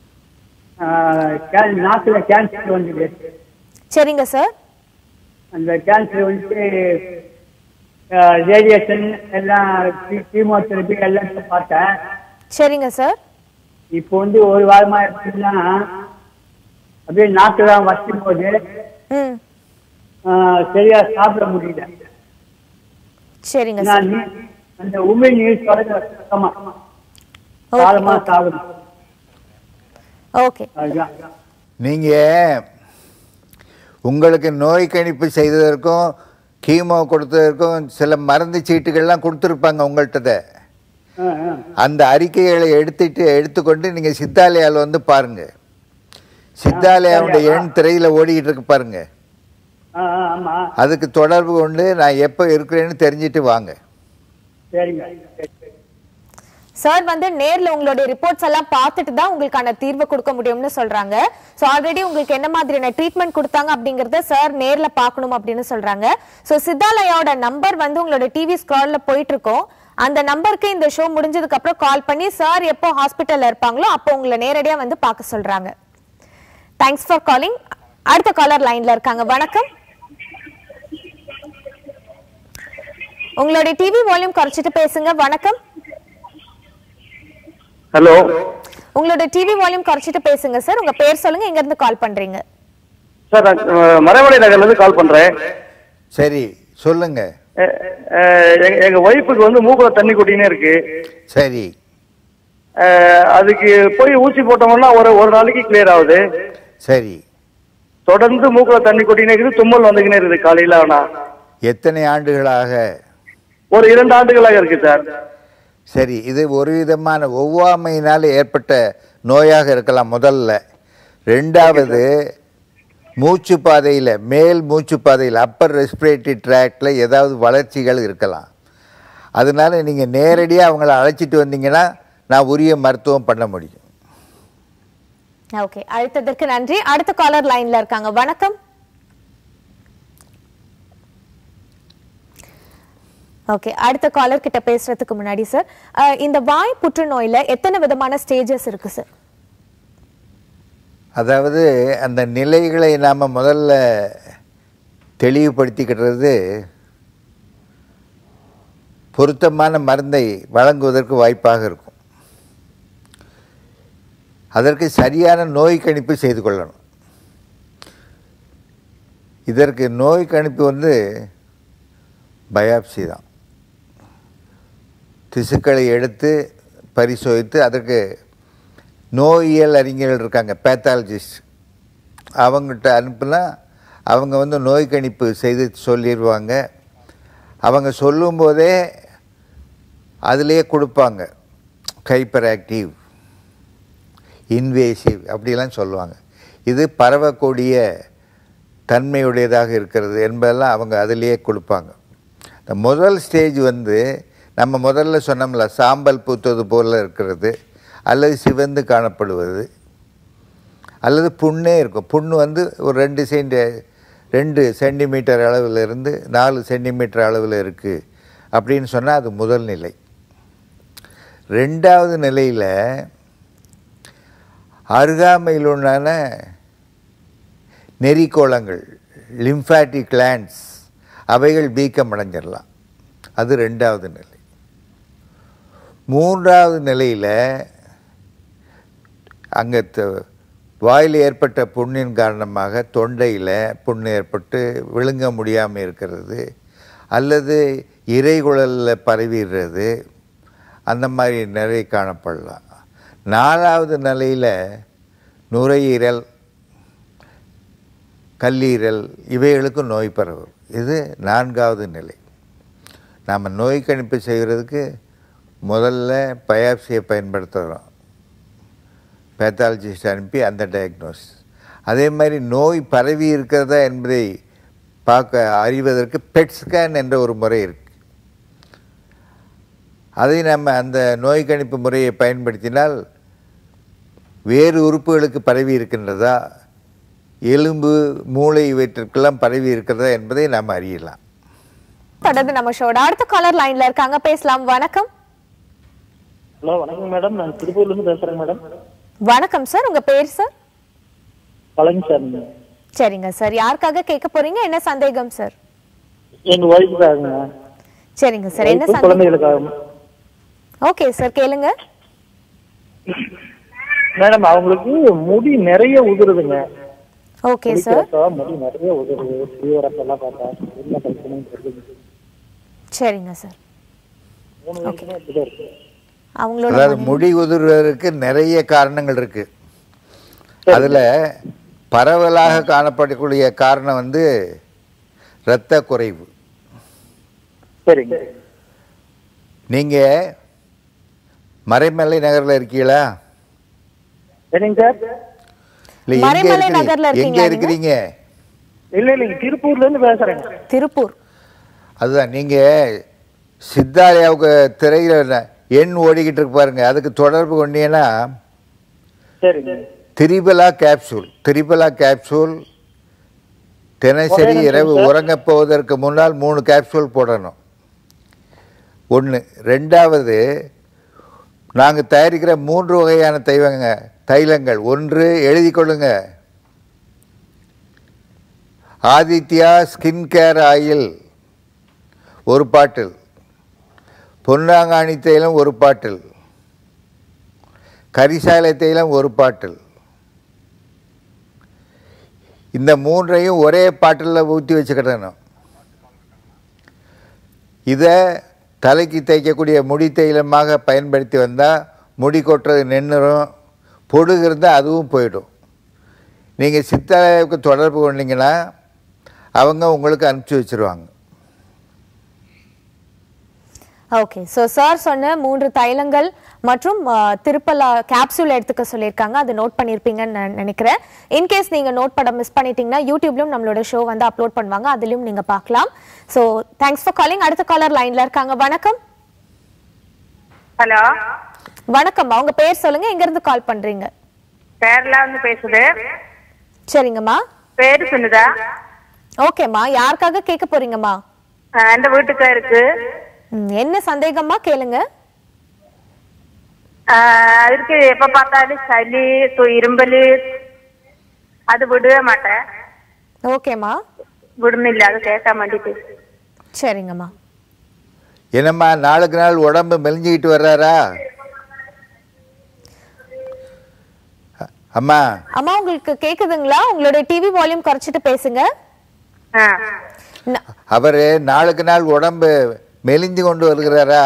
நாக்கில் கேன்சர் வந்தது சரிங்க சார் அந்த கேன்சர் வந்துட்டு ரேடியேஷன் எல்லாம் கீமோதெரபி எல்லாம் பார்த்தேன் சரிங்க சார் இப்போ வந்து ஒரு வாரமா இருக்குன்னா அப்படியே நாக்கெல்லாம் வச்சும் போது ம் ஆஹ், சரியா சாப்பிட முடியல சரிங்க சார் நான் நீ- அந்த உமிழ் நீர் தொடங்க சுத்தமா ஓகே காலமா சாப்பிடும் ஓகே அதுதான் நீங்கள் உங்களுக்கு நோய் கணிப்பு செய்ததற்கும் கீமோ கொடுத்ததற்கும் சில மருந்து சீட்டுகள்லாம் கொடுத்துருப்பாங்க உங்கள்கிட்ட ஆ, ஆ. அந்த அறிக்கைகளை எடுத்துட்டு எடுத்துக்கொண்டு நீங்கள் சித்தாலயாவில் வந்து பாருங்க சித்தாலயாவுடைய எண் திரையில் ஓடிக்கிட்டு இருக்கு பாருங்க ஆ, ஆ, ஆமா அதுக்கு தொடர்பு கொண்டு நான் எப்போ இருக்கிறேன்னு தெரிஞ்சிட்டு வாங்க சரிங்க சரி, சரி. சார் வந்து நேர்ல உங்களுடைய ரிப்போர்ட்ஸ் எல்லாம் பார்த்துட்டு தான் உங்களுக்கான தீர்வு கொடுக்க முடியும்னு சொல்றாங்க சோ ஆல்ரெடி உங்களுக்கு என்ன மாதிரியான ட்ரீட்மெண்ட் கொடுத்தாங்க அப்படிங்கறத சார் நேர்ல பார்க்கணும் அப்படின்னு சொல்றாங்க சோ சித்தாலயாவோட நம்பர் வந்து உங்களோட டிவி ஸ்க்ரால்ல போயிட்டு இருக்கோம் அந்த நம்பருக்கு இந்த ஷோ முடிஞ்சதுக்கு அப்புறம் கால் பண்ணி சார் எப்போ ஹாஸ்பிட்டல்ல இருப்பாங்களோ அப்போ உங்களை நேரடியா வந்து பார்க்க சொல்றாங்க தேங்க்ஸ் ஃபார் காலிங் அடுத்த காலர் லைன்ல இருக்காங்க வணக்கம் உங்களுடைய டிவி வால்யூம் குறைச்சிட்டு பேசுங்க வணக்கம் ஹலோ உங்களோட டிவி வால்யூம் குறைச்சிட்டு பேசுங்க சார் உங்க பேர் சொல்லுங்க எங்க இருந்து கால் பண்றீங்க சார் நான் அஹ், மறைமலை நகர்ல இருந்து கால் பண்றேன் சரி சொல்லுங்க அஹ், அஹ், எங்க எங்க ஒய்ஃபுக்கு வந்து மூக்குல தண்ணி கொட்டினே இருக்கு சரி அஹ், அதுக்கு போய் ஊசி போட்டோம்னா ஒரு ஒரு நாளைக்கு கிளியர் ஆகுது சரி ஸோ தொடர்ந்து மூக்குல தண்ணி கொட்டினே இருக்குது தும்மல் வந்துக்கினே இருக்குது காலையில ஆனா எத்தனை ஆண்டுகளாக ஒரு இரண்டு ஆண்டுகளாக இருக்கு சார் சரி இது ஒரு விதமான ஒவ்வாமையினால் ஏற்பட்ட நோயாக இருக்கலாம் முதல்ல ரெண்டாவது மூச்சு பாதையில் மேல் மூச்சு பாதையில் அப்பர் ரெஸ்பிரேட்டரி ட்ராக்டில் ஏதாவது வளர்ச்சிகள் இருக்கலாம் அதனால நீங்கள் நேரடியாக அவங்கள அழைச்சிட்டு வந்தீங்கன்னா நான் உரிய மருத்துவம் பண்ண முடியும் ஓகே அழைத்ததற்கு நன்றி அடுத்த காலர் லைன்ல இருக்காங்க வணக்கம் ஓகே அடுத்த காலர் கிட்ட பேசுறதுக்கு முன்னாடி சார் அஹ், இந்த வாய் புற்றுநோயில எத்தனை விதமான ஸ்டேஜஸ் இருக்கு சார் அதாவது அந்த நிலைகளை நாம் முதல்ல தெளிவுபடுத்திக்கிறது பொருத்தமான மருந்தை வழங்குவதற்கு வாய்ப்பாக இருக்கும் அதற்கு சரியான நோய் கணிப்பு செய்து கொள்ளணும் இதற்கு நோய் கணிப்பு வந்து பயாப்சி தான் திசுக்களை எடுத்து பரிசோதித்து அதற்கு நோயியல் அறிஞர்கள் இருக்காங்க பேத்தாலஜிஸ்ட் அவங்ககிட்ட அனுப்புனா அவங்க வந்து நோய் கணிப்பு செய்து சொல்லிடுவாங்க அவங்க சொல்லும்போதே அதிலேயே கொடுப்பாங்க ஹைப்பர் ஆக்டிவ் இன்வேசிவ் அப்படிலாம் சொல்லுவாங்க இது பரவக்கூடிய தன்மையுடையதாக இருக்கிறது என்பதெல்லாம் அவங்க அதிலேயே கொடுப்பாங்க இந்த முதல் ஸ்டேஜ் வந்து நம்ம முதல்ல சொன்னோம்ல சாம்பல் பூத்தது போல் இருக்கிறது அல்லது சிவந்து காணப்படுவது அல்லது புண்ணே இருக்கும் புண்ணு வந்து ஒரு ரெண்டு சென்டி ரெண்டு சென்டிமீட்டர் அளவில் இருந்து நாலு சென்டிமீட்டர் அளவில் இருக்குது அப்படின்னு சொன்னால் அது முதல் நிலை ரெண்டாவது நிலையில் அருகாமையில் உண்டான நெறிக்கோளங்கள் லிம்ஃபாட்டிக் கிளாண்ட்ஸ் அவைகள் வீக்கம் அடைஞ்சிடலாம் அது ரெண்டாவது நிலை மூன்றாவது நிலையில் அங்கே வாயில் ஏற்பட்ட புண்ணின் காரணமாக தொண்டையில் புண்ணு ஏற்பட்டு விழுங்க முடியாமல் இருக்கிறது அல்லது இறைகுழலில் பரவிடுறது அந்த மாதிரி நிலை காணப்படலாம் நாலாவது நிலையில் நுரையீரல் கல்லீரல் இவைகளுக்கும் நோய் பரவும் இது நான்காவது நிலை நாம் நோய் கணிப்பு செய்கிறதுக்கு முதல்ல பயாப்சியை பயன்படுத்துகிறோம் பேத்தாலஜிஸ்ட் அனுப்பி அந்த டயக்னோஸ் அதே மாதிரி நோய் பரவி இருக்கிறதா என்பதை பார்க்க அறிவதற்கு பெட் ஸ்கேன் என்ற ஒரு முறை இருக்கு அதை நம்ம அந்த நோய் கணிப்பு முறையை பயன்படுத்தினால் வேறு உறுப்புகளுக்கு பரவி இருக்கின்றதா எலும்பு மூளை இவற்றிற்கெல்லாம் பரவி இருக்கிறதா என்பதை நாம் அறியலாம் தொடர்ந்து நம்ம ஷோட அடுத்த காலர் லைன்ல இருக்காங்க பேசலாம் வணக்கம் ஹலோ வணக்கம் மேடம் நான் திருப்பூர்ல இருந்து பேசுறேன் மேடம் வணக்கம் சார் உங்க பேர் சார் பழனிசாமி சரிங்க சார் யாருக்காக கேட்க போறீங்க என்ன சந்தேகம் சார் எங்க ஒய்ஃபுக்காகுங்க சரிங்க சார் என்ன சந்தேகம் குழந்தைகளுக்காக ஓகே சார் கேளுங்க மேடம் அவங்களுக்கு முடி நிறைய உதிருதுங்க ஓகே சார் குளிக்கிறப்ப முடி நிறைய உதிருது ஃபீவரப்பெல்லாம் பார்த்தா என்ன பிரச்சனையும் தெரியுது சரிங்க சார் மூணு வயசுல இப்படிதான் இருக்கு அவங்களோட அதாவது முடி உதிர்வதற்கு நிறைய காரணங்கள் இருக்கு அதில் பரவலாக காணப்படக்கூடிய காரணம் வந்து இரத்த குறைவு சரிங்க நீங்கள் மறைமலை நகரில் இருக்கீங்களா சரிங்க சார் இல்லை எங்கே மறைமலை நகர்ல இருக்கிறீங்க எங்கே இருக்கீங்களா இருக்கிறீங்க இல்ல இல்லைங்க திருப்பூர்ல இருந்து பேசுறேங்க திருப்பூர் அதுதான் நீங்கள் சித்தாலயாவுக்கு திரையில் எண் ஓடிக்கிட்டு இருக்கு பாருங்க அதுக்கு தொடர்பு கொண்டீங்கன்னா சரிங்க திரிபலா கேப்சூல் திரிபலா கேப்சூல் தினசரி இரவு உறங்கப் போவதற்கு முன்னால் மூணு கேப்சூல் போடணும் ஒன்று ரெண்டாவது நாங்கள் தயாரிக்கிற மூன்று வகையான தைவங்க தைலங்கள் ஒன்று எழுதி கொள்ளுங்க ஆதித்யா ஸ்கின் கேர் ஆயில் ஒரு பாட்டில் பொன்னாங்கானி தைலம் ஒரு பாட்டில் கரிசாலை தைலம் ஒரு பாட்டில் இந்த மூன்றையும் ஒரே பாட்டிலில் ஊற்றி வச்சுக்கிடணும் இதை தலைக்கு தேய்க்கக்கூடிய முடி தைலமாக பயன்படுத்தி வந்தால் முடி கொட்டுறது நின்றுரும் பொடுகு இருந்தால் அதுவும் போயிடும் நீங்கள் சித்தாலயாவுக்கு தொடர்பு கொண்டீங்கன்னா அவங்க உங்களுக்கு அனுப்பிச்சி வச்சிருவாங்க ஓகே ஸோ சார் சொன்ன மூன்று தைலங்கள் மற்றும் ஆ, திருப்பலா கேப்சூல் எடுத்துக்க சொல்லியிருக்காங்க அதை நோட் பண்ணியிருப்பீங்கன்னு நான் நினைக்கிறேன் இன்கேஸ் நீங்கள் நோட் படம் மிஸ் பண்ணிட்டீங்கன்னா யூடியூப்லயும் நம்மளோட ஷோ வந்து அப்லோட் பண்ணுவாங்க அதுலயும் நீங்கள் பார்க்கலாம் ஸோ தேங்க்ஸ் ஃபார் காலிங் அடுத்த காலர் லைன்ல இருக்காங்க வணக்கம் ஹலோ வணக்கம் அவங்க பேர் சொல்லுங்க எங்க இருந்து கால் பண்றீங்க கேரளா வந்து பேசுது சரிங்கம்மா பேரு சொன்னதா ஓகேம்மா யாருக்காக கேட்க போறீங்கம்மா அந்த வீட்டுக்காருக்கு ம், என்ன சந்தேகமா கேளுங்க அதுக்கு எப்ப பார்த்தாலும் சளி து- இரும்பலு அது விடவே மாட்டேன் ஓகேம்மா விடுமில்ல அது கேட்க மாட்டேது சரிங்கம்மா என்னம்மா நாளுக்கு நாள் உடம்பு மெலிஞ்சிக்கிட்டு வர்றாரா அ- அம்மா அம்மா உங்களுக்கு கேக்குதுங்களா உங்களுடைய டிவி வால்யூம் குறைச்சிட்டு பேசுங்க ஆ ந- அவர் நாளுக்கு நாள் உடம்பு மெலிஞ்சு கொண்டு வருகிறாரா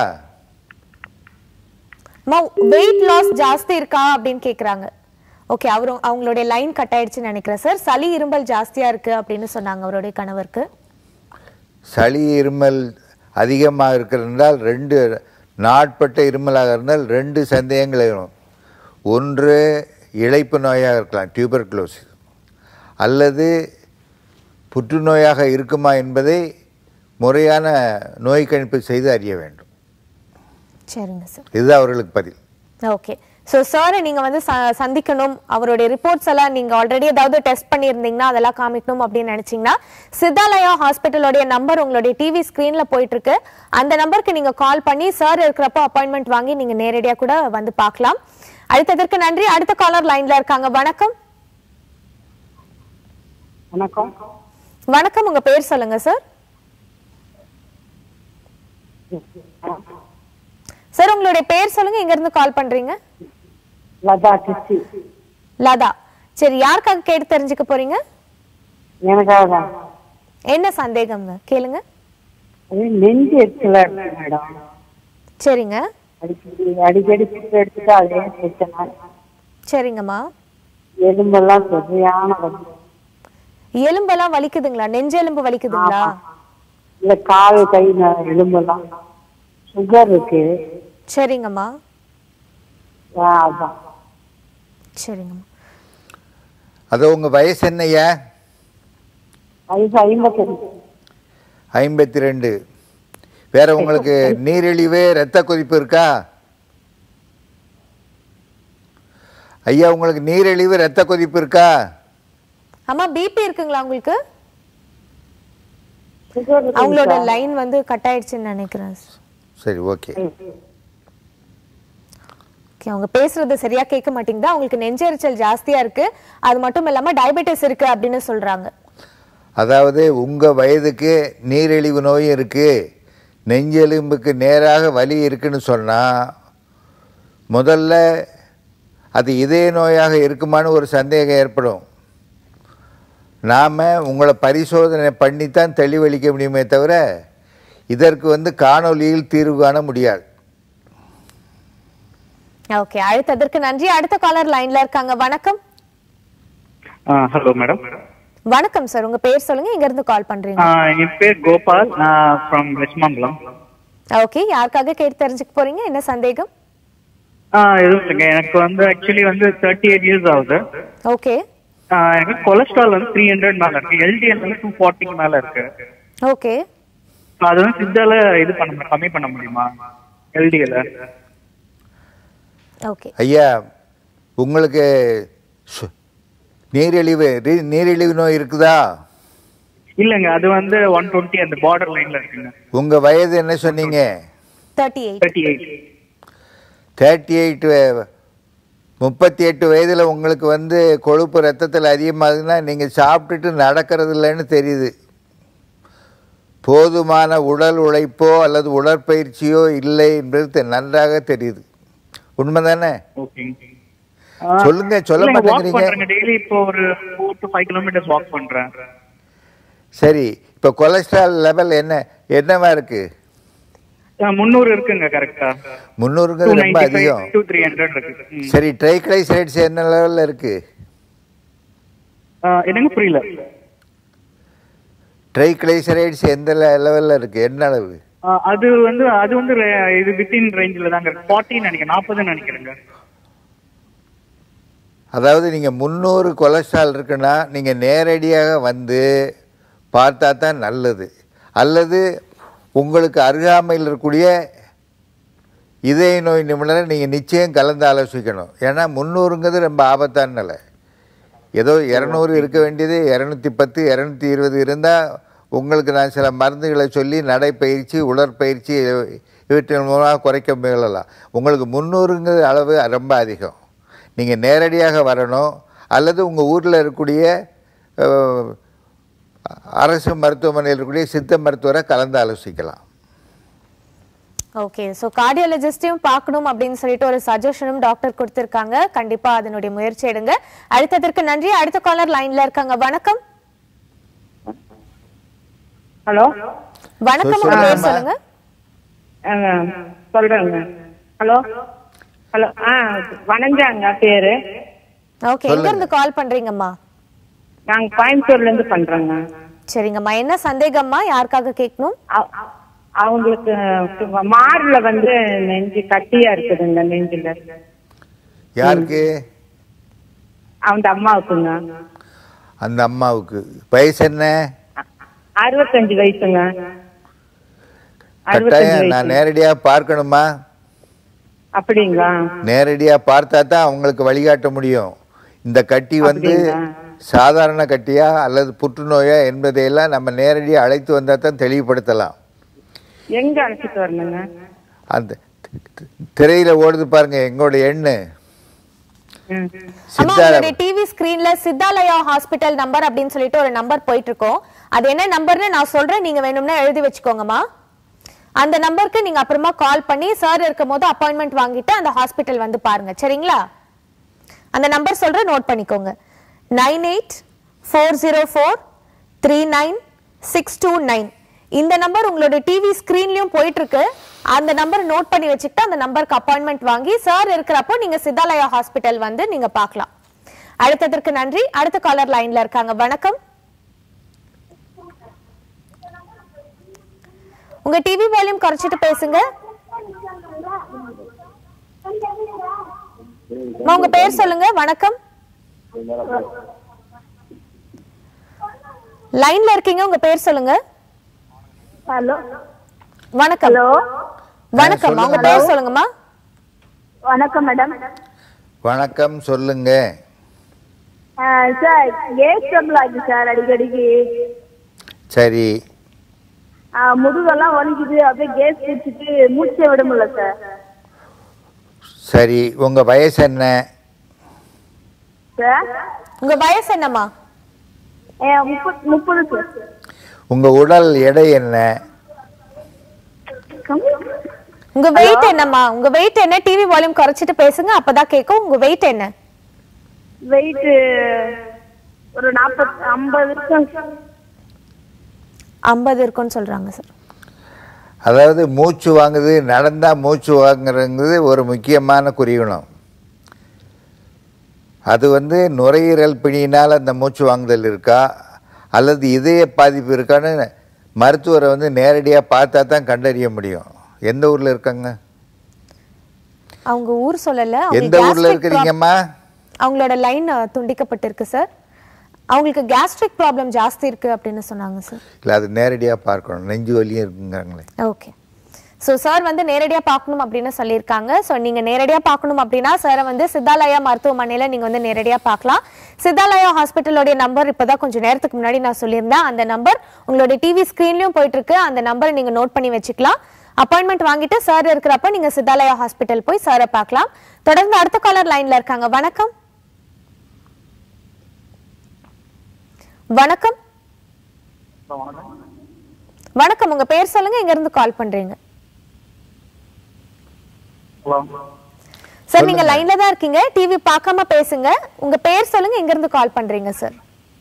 அம்மா வெயிட் லாஸ் ஜாஸ்தி இருக்கா அப்படின்னு கேக்குறாங்க ஓகே அவரும் அவங்களுடைய லைன் கட் ஆயிடுச்சுன்னு நினைக்கிறேன் சார் சளி இரும்பல் ஜாஸ்தியா இருக்கு அப்படின்னு சொன்னாங்க அவருடைய கணவருக்கு சளி இருமல் அதிகமாக இருக்கிறதால் ரெண்டு நாட்பட்ட இருமலாக இருந்தால் ரெண்டு சந்தேகங்கள் வரும் ஒன்று இழைப்பு நோயாக இருக்கலாம் டியூபர்குலோசிஸ் அல்லது புற்றுநோயாக இருக்குமா என்பதை முறையான நோய் கணிப்பு செய்து அறிய வேண்டும் சரிங்க சார் இதுதான் அவர்களுக்கு பதில் ஓகே ஸோ சாரை நீங்க வந்து ச- சந்திக்கணும் அவருடைய ரிப்போர்ட்ஸ் எல்லாம் நீங்க ஆல்ரெடி ஏதாவது டெஸ்ட் பண்ணியிருந்தீங்கன்னா அதெல்லாம் காமிக்கணும் அப்படின்னு நினைச்சீங்கன்னா சித்தாலயா ஹாஸ்பிட்டலோடைய நம்பர் உங்களுடைய டிவி ஸ்கிரீன்ல போயிட்டு இருக்கு அந்த நம்பருக்கு நீங்க கால் பண்ணி சார் இருக்கிறப்போ அப்பாயின்மெண்ட் வாங்கி நீங்க நேரடியா கூட வந்து பார்க்கலாம் அடுத்ததற்கு நன்றி அடுத்த காலர் லைன்ல இருக்காங்க வணக்கம் வணக்கம் வணக்கம் உங்க பேர் சொல்லுங்க சார் சார் உங்களுடைய பேர் சொல்லுங்க எங்க இருந்து கால் பண்றீங்க லதா கிருஷ்டி லதா சரி யாருக்காக கேட்டு தெரிஞ்சுக்க போறீங்க எனக்காக தான் என்ன சந்தேகம்ங்க கேளுங்க அது நெஞ்சு எரிச்சலா இருக்கு மேடம் சரிங்க அடிக்கடி அடிக்கடி பிடிச்சி எடுத்துட்டு அதே பிரச்சனை சரிங்கம்மா எலும்பெல்லாம் சரியான வலி எலும்பெல்லாம் வலிக்குதுங்களா நெஞ்செலும்பு வலிக்குதுங்களா இல்ல கால் கை ந- எலும்பெல்லாம் சுகர் இருக்கு சரிங்கம்மா ஆ, அதான் சரிங்கம்மா அது உங்கள் வயசு என்னய்யா வயசு ஐம்பத்தஞ்சு ஐம்பத்தி ரெண்டு வேற உங்களுக்கு நீரிழிவு இரத்த கொதிப்பு இருக்கா ஐயா உங்களுக்கு நீரிழிவு இரத்த கொதிப்பு இருக்கா அம்மா பிபி இருக்குங்களா உங்களுக்கு சுகர் இருக்கு அவங்களோட லைன் வந்து கட் ஆயிடுச்சுன்னு நினைக்கிறேன் சரி ஓகே ஓகே அவங்க பேசுறது சரியா கேட்க மாட்டேங்குதா அவங்களுக்கு நெஞ்செரிச்சல் ஜாஸ்தியா இருக்கு அது மட்டும் இல்லாம டயபெட்டிஸ் இருக்கு அப்படின்னு சொல்றாங்க அதாவது உங்கள் வயதுக்கு நீரிழிவு நோய் இருக்குது நெஞ்செலும்புக்கு நேராக வலி இருக்குன்னு சொன்னால் முதல்ல அது இதய நோயாக இருக்குமான்னு ஒரு சந்தேகம் ஏற்படும் நாம் உங்களை பரிசோதனை பண்ணித்தான் தெளிவளிக்க முடியுமே தவிர இதற்கு வந்து காணொலியில் தீர்வு காண முடியாது ஓகே அழைத்ததற்கு நன்றி அடுத்த காலர் லைன்ல இருக்காங்க வணக்கம் ஹலோ மேடம் வணக்கம் சார் உங்க பேர் சொல்லுங்க எங்க இருந்து கால் பண்றீங்க என் பேர் கோபால் ஃப்ரம் வெஸ்ட்மங்கலம் ஓகே யாருக்காக கேட்டு தெரிஞ்சுக்க போறீங்க என்ன சந்தேகம் எதுவும் இல்லைங்க எனக்கு வந்து ஆக்சுவலி வந்து தேர்ட்டி எயிட் இயர்ஸ் ஆகுது ஓகே ஆ, எனக்கு கொலஸ்ட்ரால் வந்து த்ரீ ஹண்ட்ரட் மேல இருக்கு எல்டிஎல் வந்து டூ ஃபார்ட்டிக்கு மேல இருக்கு ஓகே அது வந்து சித்தால இது பண்ண முடியும் கம்மி பண்ண முடியுமா எல்டிஎல் ஓகே ஐயா உங்களுக்கு சு- நீரிழிவு ரி- நீரிழிவு நோய் இருக்குதா இல்லைங்க அது வந்து ஒன் டுவெண்ட்டி அந்த பார்டர் லைன்ல இருக்குங்க உங்கள் வயது என்ன சொன்னீங்க thirty eight thirty eight thirty eight முப்பத்தி எட்டு வயதில் உங்களுக்கு வந்து கொழுப்பு ரத்தத்தில் அதிகமாகுதுன்னா நீங்கள் சாப்பிட்டுட்டு நடக்கிறது இல்லைன்னு தெரியுது போதுமான உடல் உழைப்போ அல்லது உடற்பயிற்சியோ இல்லை என்பது தெ- நன்றாக தெரியுது உண்மைதானே ஓகேங்க சொல்லுங்க, சொல்ல மாட்டேங்கிறீங்க. பண்றேங்க டெய்லி இப்போ ஒரு four to five kilometres walk பண்றேன் சரி இப்போ கொலஸ்ட்ரால் லெவல் என்ன என்னவா இருக்கு முந்நூறு இருக்குங்க கரெக்டா முந்நூறுங்கிறது ரொம்ப அதிகம் டூ த்ரீ ஹண்ட்ரட் இருக்கு ம். சரி ட்ரைக்ளைசரைட்ஸ் என்ன லெவலில் இருக்கு ஆ, என்னங்க புரியல ட்ரைக்ளைசரைட்ஸ் எந்த லெவலில் இருக்குது என்ன அளவு ஆ, அது வந்து அது வந்து re- இது வித்தின் ரேஞ்சில் தாங்க இருக்கு ஃபார்ட்டின்னு நினைக்கிறேன் நாற்பதுன்னு நினைக்கிறேங்க அதாவது நீங்கள் முந்நூறு கொலஸ்ட்ரால் இருக்குன்னா நீங்கள் நேரடியாக வந்து பார்த்தா தான் நல்லது அல்லது உங்களுக்கு அருகாமையில் இருக்கக்கூடிய இதய நோய் நிபுணரை நீங்கள் நிச்சயம் கலந்து ஆலோசிக்கணும் ஏன்னா முந்நூறுங்கிறது ரொம்ப ஆபத்தான நிலை ஏதோ இரநூறு இருக்க வேண்டியது இரநூத்தி பத்து இரநூத்தி இருபது இருந்தால் உங்களுக்கு நான் சில மருந்துகளை சொல்லி நடைப்பயிற்சி உடற்பயிற்சி இவ- இவற்றின் மூலமாக குறைக்க முயலலாம் உங்களுக்கு முந்நூறுங்கிற அளவு ரொம்ப அதிகம் நீங்கள் நேரடியாக வரணும் அல்லது உங்கள் ஊரில் இருக்கக்கூடிய அஹ், அரசு மருத்துவமனையில் இருக்கக்கூடிய சித்த மருத்துவரை கலந்து ஆலோசிக்கலாம் ஓகே ஸோ கார்டியாலஜிஸ்டையும் பார்க்கணும் அப்படின்னு சொல்லிட்டு ஒரு சஜஷனும் டாக்டர் கொடுத்திருக்காங்க கண்டிப்பா அதனுடைய முயற்சி எடுங்க அடுத்ததற்கு நன்றி அடுத்த காலர் லைன்ல இருக்காங்க வணக்கம் ஹலோ வணக்கம் உங்க பேர் சொல்லுங்க சொல்றேங்க ஹலோ ஹலோ ஆ வணஞ்சாங்க பேரு ஓகே எங்க இருந்து கால் பண்றீங்கம்மா நாங்க கோயம்புத்தூர்ல இருந்து பண்றோங்க சரிங்கம்மா என்ன சந்தேகம்மா யாருக்காக கேட்கணும் அவ- அவங்களுக்கு மார்ல வந்து நெஞ்சு கட்டியா இருக்குதுங்க நெஞ்சுல யாருக்கு அந்த அம்மாவுக்குங்க அந்த அம்மாவுக்கு வயசு என்ன அறுபத்தஞ்சு வயசுங்க அறுபத்தஞ்சு கட்டாயம் நான் வயசு நேரடியாக பார்க்கணுமா அப்படிங்களா நேரடியாக பார்த்தா தான் அவங்களுக்கு வழிகாட்ட முடியும் இந்த கட்டி வந்து அப்படிங்களா? சாதாரண கட்டியா அல்லது புற்றுநோயா என்பதையெல்லாம் நம்ம நேரடியாக அழைத்து வந்தால் தான் தெளிவுபடுத்தலாம் எங்க அழைச்சிட்டு வரணுங்க அந்த திரையில ஓடுது பாருங்க எங்களோட எண்ணு ம். அம்மா சித்தார உங்களுடைய டிவி ஸ்கிரீன்ல சித்தாலயா ஹாஸ்பிட்டல் நம்பர் அப்படின்னு சொல்லிட்டு ஒரு நம்பர் போயிட்டு இருக்கோம் அது என்ன நம்பர்னு நான் சொல்றேன் நீங்க வேணும்னா எழுதி வச்சுக்கோங்கம்மா அந்த நம்பருக்கு நீங்க அப்புறமா கால் பண்ணி சார் இருக்கும் போது அப்பாயின்மெண்ட் வாங்கிட்டு அந்த ஹாஸ்பிட்டல் வந்து பாருங்க சரிங்களா அந்த நம்பர் சொல்றேன் நோட் பண்ணிக்கோங்க nine eight four zero four three nine six two nine இந்த நம்பர் உங்களோட டிவி ஸ்கிரீன்லயும் போயிட்டு இருக்கு அந்த நம்பர் நோட் பண்ணி வச்சுக்கிட்டு அந்த நம்பருக்கு அப்பாயின்மெண்ட் வாங்கி சார் இருக்கிறப்போ நீங்க சித்தாலயா ஹாஸ்பிட்டல் வந்து நீங்க பார்க்கலாம் அடுத்ததற்கு நன்றி அடுத்த காலர் லைன்ல இருக்காங்க வணக்கம் உங்க டிவி வால்யூம் குறைச்சிட்டு பேசுங்க அம்மா, உங்க பேர் சொல்லுங்க வணக்கம் லைன்ல இருக்கீங்க உங்க பேர் சொல்லுங்க ஹலோ வணக்கம் ஹலோ வணக்கம் உங்க பேர் சொல்லுங்கம்மா வணக்கம் மேடம் வணக்கம் சொல்லுங்க சார் ஏஜ் ட்ரபிள் ஆகுது சார் அடிக்கடிக்கு சரி ஆ, முதுகெல்லாம் வலிக்குது அப்படியே கேஸ் பிடிச்சிட்டு மூச்சே விட முடியல சார் சரி உங்க வயசு என்ன சார் உங்க வயசு என்னம்மா ஏ, முப்பது முப்பது சார் உங்க உடல் எடை என்ன உங்க வெயிட் என்னம்மா உங்க வெயிட் என்ன டிவி வால்யூம் குறைச்சிட்டு பேசுங்க அப்பதான் கேட்கும் உங்க வெயிட் என்ன வெயிட் ஒரு நாற்பத்தி ஐம்பது இருக்கும் சார். ஐம்பது இருக்கும்னு சொல்றாங்க சார் அதாவது மூச்சு வாங்குது நடந்தா மூச்சு வாங்குறது ஒரு முக்கியமான குறிகுணம் அது வந்து நுரையீரல் பிணியினால் அந்த மூச்சு வாங்குதல் இருக்கா அல்லது இதய பாதிப்பு இருக்கான்னு மருத்துவரை வந்து நேரடியாக பார்த்தா தான் கண்டறிய முடியும் எந்த ஊரில் இருக்காங்க அவங்க ஊர் சொல்லல அவங்க எந்த ஊரில் gastric இருக்கிறீங்கம்மா prob- அவங்களோட லைன் துண்டிக்கப்பட்டிருக்கு சார் அவங்களுக்கு கேஸ்ட்ரிக் ப்ராப்ளம் ஜாஸ்தி இருக்கு அப்படின்னு சொன்னாங்க சார் இல்லை அது நேரடியாக பார்க்கணும் நெஞ்சு வலியும் இருக்குங்கிறாங்களே ஓகே ஸோ சார் வந்து நேரடியாக பார்க்கணும் அப்படின்னு சொல்லியிருக்காங்க ஸோ நீங்கள் நேரடியாக பார்க்கணும் அப்படின்னா சாரை வந்து சித்தாலயா மருத்துவமனையில் நீங்கள் வந்து நேரடியாக பார்க்கலாம் சித்தாலயா ஹாஸ்பிட்டலோடைய நம்பர் இப்போ தான் கொஞ்சம் நேரத்துக்கு முன்னாடி நான் சொல்லியிருந்தேன் அந்த நம்பர் உங்களுடைய டிவி ஸ்க்ரீன்லையும் போயிட்டு இருக்கு அந்த நம்பரை நீங்கள் நோட் பண்ணி வச்சுக்கலாம் அப்பாயின்மெண்ட் வாங்கிட்டு சார் இருக்கிறப்ப நீங்கள் சித்தாலயா ஹாஸ்பிட்டல் போய் சாரை பார்க்கலாம் தொடர்ந்து அடுத்த காலர் லைனில் இருக்காங்க வணக்கம் வணக்கம் வணக்கம் உங்க பேர் சொல்லுங்க எங்க இருந்து கால் பண்றீங்க ஹலோ சார் நீங்க லைன்ல தான் இருக்கீங்க டிவி பார்க்காம பேசுங்க உங்க பேர் சொல்லுங்க எங்க இருந்து கால் பண்றீங்க சார்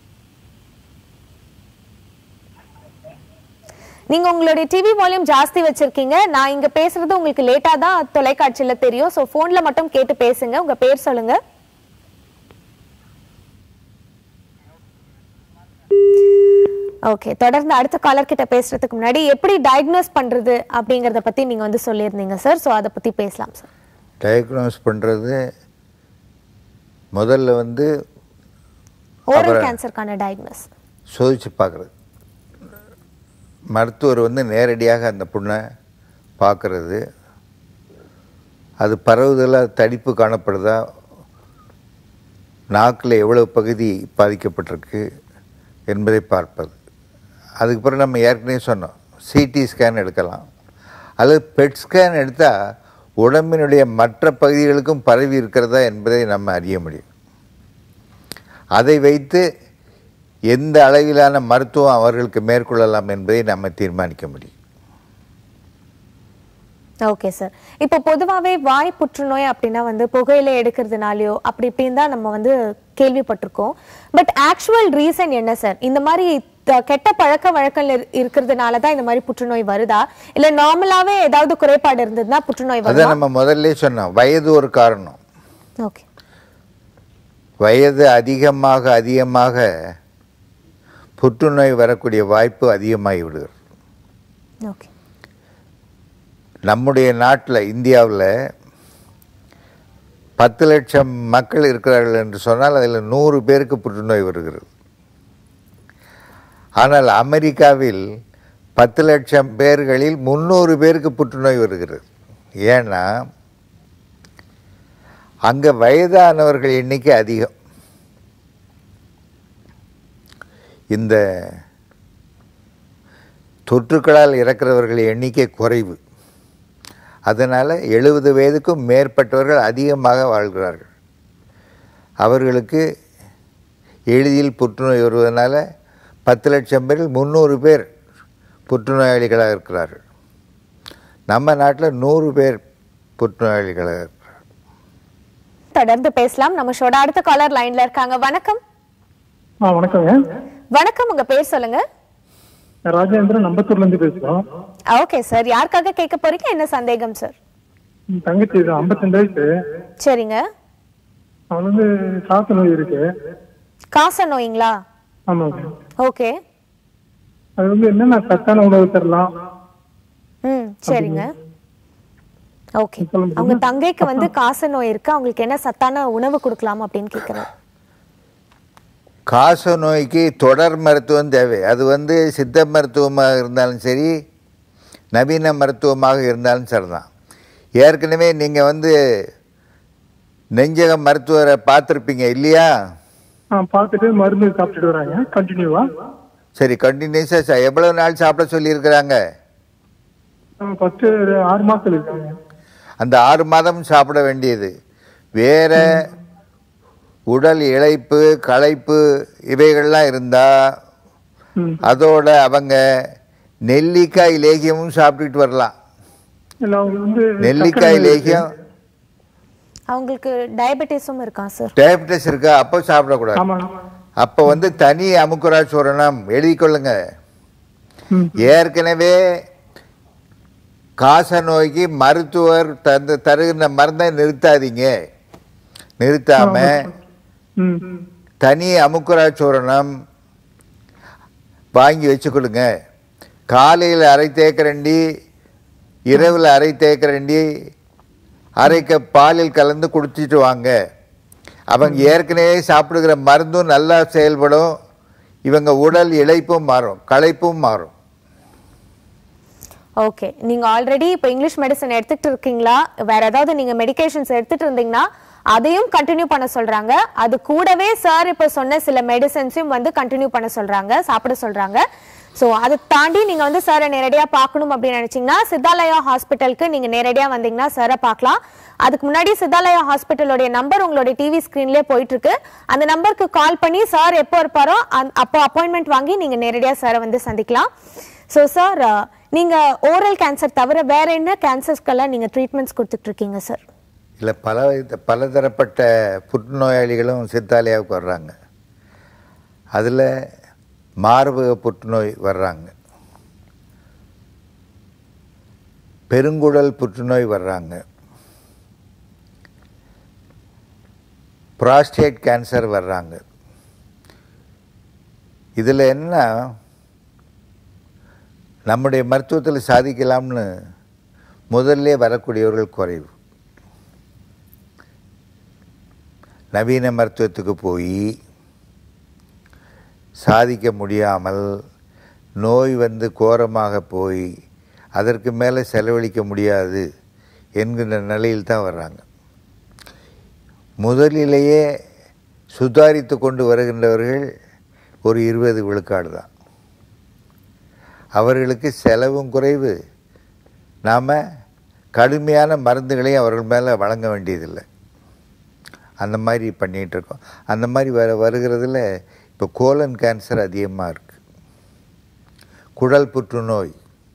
நீங்க உங்களுடைய டிவி வால்யூம் ஜாஸ்தி வச்சிருக்கீங்க நான் இங்க பேசுறது உங்களுக்கு லேட்டா தான் தொலைக்காட்சியில தெரியும் சோ போன்ல மட்டும் கேட்டு பேசுங்க உங்க பேர் சொல்லுங்க ஓகே தொடர்ந்து அடுத்த காலர் கிட்ட பேசுறதுக்கு முன்னாடி எப்படி டயக்னோஸ் பண்றது அப்படிங்கறத பத்தி நீங்க வந்து சொல்லியிருந்தீங்க சார் ஸோ அதை பத்தி பேசலாம் சார் டயக்னோஸ் பண்ணுறது முதல்ல வந்து ஓரல் அப்புறம் கேன்சருக்கான டயக்னோஸ் சோதிச்சு பார்க்குறது மருத்துவர் வந்து நேரடியாக அந்த புண்ணை பார்க்கறது அது பரவுதலாக தடிப்பு காணப்படுதா நாக்கில் எவ்வளவு பகுதி பாதிக்கப்பட்டிருக்கு என்பதை பார்ப்பது அதுக்கு பிறகு நம்ம ஏற்கனவே சொன்னோம் சிடி ஸ்கேன் எடுக்கலாம் அல்லது பெட் ஸ்கேன் எடுத்தால் உடம்பினுடைய மற்ற பகுதிகளுக்கும் பரவி இருக்கிறதா என்பதை நம்ம அறிய முடியும் அதை வைத்து எந்த அளவிலான மருத்துவம் அவர்களுக்கு மேற்கொள்ளலாம் என்பதை நம்ம தீர்மானிக்க முடியும் ஓகே சார் இப்போ பொதுவாகவே வாய் புற்றுநோய் அப்படின்னா வந்து புகையில எடுக்கிறதுனாலயோ அப்படி இப்படின்னு தான் நம்ம வந்து கேள்விப்பட்டிருக்கோம் பட் ஆக்சுவல் ரீசன் என்ன சார் இந்த மாதிரி த- கெட்ட பழக்க வழக்கங்கள் இரு- இருக்கிறதுனால தான் இந்த மாதிரி புற்றுநோய் வருதா இல்ல நார்மலாவே ஏதாவது குறைபாடு இருந்ததுன்னா புற்றுநோய் அதை வருதா நம்ம முதல்ல சொன்னோம் வயது ஒரு காரணம் ஓகே வயது அதிகமாக அதிகமாக புற்றுநோய் வரக்கூடிய வாய்ப்பு அதிகமாகி விடுகிறது ஓகே நம்முடைய நாட்டில் இந்தியாவில் பத்து லட்சம் மக்கள் இருக்கிறார்கள் என்று சொன்னால் அதில் நூறு பேருக்கு புற்றுநோய் வருகிறது ஆனால் அமெரிக்காவில் பத்து லட்சம் பேர்களில் முந்நூறு பேருக்கு புற்றுநோய் வருகிறது ஏன்னா அங்கே வயதானவர்கள் எண்ணிக்கை அதிகம் இந்த தொற்றுக்களால் இறக்கிறவர்கள் எண்ணிக்கை குறைவு அதனால் எழுபது வயதுக்கும் மேற்பட்டவர்கள் அதிகமாக வாழ்கிறார்கள் அவர்களுக்கு எளிதில் புற்றுநோய் வருவதனால பத்து லட்சம் பேரில் முந்நூறு பேர் புற்றுநோயாளிகளாக இருக்கிறார்கள் நம்ம நாட்டில் நூறு பேர் புற்றுநோயாளிகளாக இருக்கிறார்கள் தொடர்ந்து பேசலாம் நம்ம ஷோட அடுத்த காலர் லைன்ல இருக்காங்க வணக்கம் ஆ வணக்கங்க வணக்கம் உங்க பேர் சொல்லுங்க ராஜேந்திரன் நம்பத்தூர்ல இருந்து பேசுறோம் ஓகே சார் யாருக்காக கேட்க போறீங்க என்ன சந்தேகம் சார் ம், தங்கச்சி இது ஐம்பத்தஞ்சு வயசு சரிங்க அவள் வந்து காசு நோய் இருக்கு காச நோய்ங்களா ஆமாங்க ஓகே அது வந்து என்னென்ன சத்தான உணவு தரலாம் ம் சரிங்க ஓகே சொல்ல முடியுமா? அவங்க தங்கைக்கு வந்து காச நோய் இருக்கு அவங்களுக்கு என்ன சத்தான உணவு கொடுக்கலாம் அப்படின்னு கேக்குறேன் காச நோய்க்கு தொடர் மருத்துவம் தேவை அது வந்து சித்த மருத்துவமாக இருந்தாலும் சரி நவீன மருத்துவமாக இருந்தாலும் சரிதான் ஏற்கனவே நீங்கள் வந்து நெஞ்சக மருத்துவரை பார்த்துருப்பீங்க இல்லையா ஆ பார்த்துட்டு மருந்து சாப்பிட்டுட்டு வராங்க கண்டினியூவா சரி கண்டினியூஸாக எவ்வளோ நாள் சாப்பிட சொல்லியிருக்கிறாங்க ஃபர்ஸ்ட் ஆறு மாசத்துல இருக்காங்க அந்த ஆறு மாதம் சாப்பிட வேண்டியது வேற உடல் இளைப்பு களைப்பு இவைகள்லாம் இருந்தால் ம் அதோட அவங்க நெல்லிக்காய் லேகியமும் சாப்பிட்டுட்டு வரலாம் இல்ல அவங்க வந்து நெல்லிக்காய் சர்க்கரை நோய் இருக்கு. லேகியம் அவங்களுக்கு டயபெட்டிஸும் இருக்கா சார் டயபிட்டிஸ் இருக்கா அப்போ சாப்பிடக்கூடாது ஆமா அப்போ வந்து தனி அமுக்குரா சூரணம் எழுதி கொள்ளுங்க ம் ஏற்கனவே காச நோய்க்கு மருத்துவர் தந்து தருகிற மருந்தை நிறுத்தாதீங்க நிறுத்தாம ம் தனி அமுக்குரா சூரணம் வாங்கி வச்சுக்கொள்ளுங்க காலையில் அரை தேக்கரண்டி இரவில் அரை தேக்கரண்டி அரை கப் பாலில் கலந்து குடிச்சிட்டு வாங்க அவங்க ஏற்கனவே சாப்பிடுகிற மருந்தும் நல்லா செயல்படும் இவங்க உடல் இளைப்பும் மாறும் களைப்பும் மாறும் ஓகே நீங்க ஆல்ரெடி இப்போ இங்கிலீஷ் மெடிசன் எடுத்துட்டு இருக்கீங்களா வேற ஏதாவது நீங்க மெடிகேஷன்ஸ் எடுத்துட்டு இருந்தீங்கன்னா அதையும் கண்டினியூ பண்ண சொல்றாங்க அது கூடவே சார் இப்போ சொன்ன சில மெடிசன்ஸையும் வந்து கண்டினியூ பண்ண சொல்றாங்க சாப்பிட சொல்றாங்க ஸோ அதை தாண்டி நீங்க வந்து சாரை நேரடியா பார்க்கணும் அப்படின்னு நினைச்சீங்கன்னா சித்தாலயா ஹாஸ்பிட்டலுக்கு நீங்க நேரடியா வந்தீங்கன்னா சாரை பார்க்கலாம் அதுக்கு முன்னாடி சித்தாலயா ஹாஸ்பிட்டலோடைய நம்பர் உங்களுடைய டிவி ஸ்கிரீன்லேயே போயிட்டு இருக்கு அந்த நம்பருக்கு கால் பண்ணி சார் எப்போ இருப்பாரோ அந்த- அப்போ அப்பாயின்மெண்ட் வாங்கி நீங்க நேரடியா சாரை வந்து சந்திக்கலாம் ஸோ சார் நீங்க ஓரல் கேன்சர் தவிர வேற என்ன கேன்சர்ஸ்க்கெல்லாம் நீங்க ட்ரீட்மெண்ட்ஸ் கொடுத்துட்டு இருக்கீங்க சார் இல்லை பல வித- பலதரப்பட்ட புற்றுநோயாளிகளும் சித்தாலயாவுக்கு வர்றாங்க அதில் மார்பக புற்றுநோய் வர்றாங்க பெருங்குடல் புற்றுநோய் வர்றாங்க புராஸ்டேட் கேன்சர் வர்றாங்க இதில் என்ன நம்முடைய மருத்துவத்தில் சாதிக்கலாம்னு முதல்ல வரக்கூடியவர்கள் குறைவு நவீன மருத்துவத்துக்கு போய் சாதிக்க முடியாமல் நோய் வந்து கோரமாக போய் அதற்கு மேலே செலவழிக்க முடியாது என்கின்ற நிலையில் தான் வர்றாங்க முதலிலேயே சுதாரித்து கொண்டு வருகின்றவர்கள் ஒரு இருபது விழுக்காடு தான் அவர்களுக்கு செலவும் குறைவு நாம் கடுமையான மருந்துகளையும் அவர்கள் மேலே வழங்க வேண்டியதில்லை அந்த மாதிரி பண்ணிகிட்டு இருக்கோம் அந்த மாதிரி வர வருகிறதுல இப்போ கோலன் கேன்சர் அதிகமாக இருக்குது குடல் புற்றுநோய்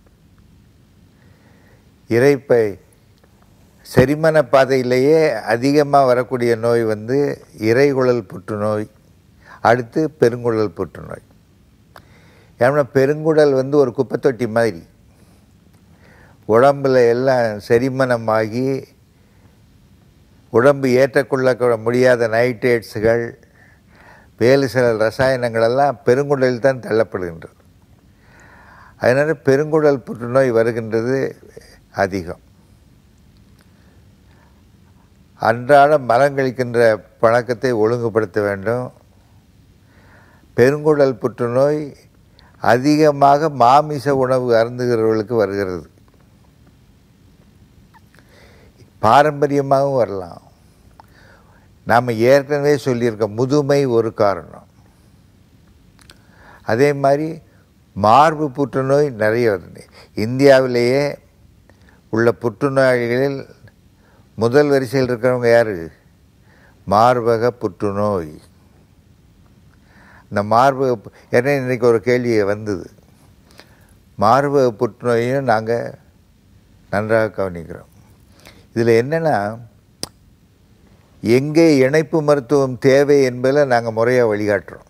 இறைப்பை செரிமான பாதையிலேயே அதிகமாக வரக்கூடிய நோய் வந்து இறைகுழல் புற்றுநோய் அடுத்து பெருங்குடல் புற்றுநோய் ஏன்னா பெருங்குடல் வந்து ஒரு குப்பைத்தொட்டி மாதிரி உடம்பில் எல்லாம் செரிமனமாகி உடம்பு ஏற்றக்கொள்ள முடியாத நைட்ரேட்ஸுகள் வேறு சில ரசாயனங்களெல்லாம் பெருங்குடலில் தான் தள்ளப்படுகின்றது அதனால் பெருங்குடல் புற்றுநோய் வருகின்றது அதிகம் அன்றாட மலங்கழிக்கின்ற பழக்கத்தை ஒழுங்குபடுத்த வேண்டும் பெருங்குடல் புற்றுநோய் அதிகமாக மாமிச உணவு அருந்துகிறவர்களுக்கு வருகிறது பாரம்பரியமாகவும் வரலாம் நாம் ஏற்கனவே சொல்லியிருக்கோம் முதுமை ஒரு காரணம் அதே மாதிரி மார்பு புற்றுநோய் நிறைய வருது இந்தியாவிலேயே உள்ள புற்றுநோயாளிகளில் முதல் வரிசையில் இருக்கிறவங்க யார் மார்பக புற்றுநோய் இந்த மார்பக பு- ஏன்னா இன்றைக்கி ஒரு கேள்வி வந்தது மார்பக புற்றுநோயையும் நாங்கள் நன்றாக கவனிக்கிறோம் இதில் என்னென்னா எங்கே இணைப்பு மருத்துவம் தேவை என்பதில் நாங்கள் முறையாக வழிகாட்டுறோம்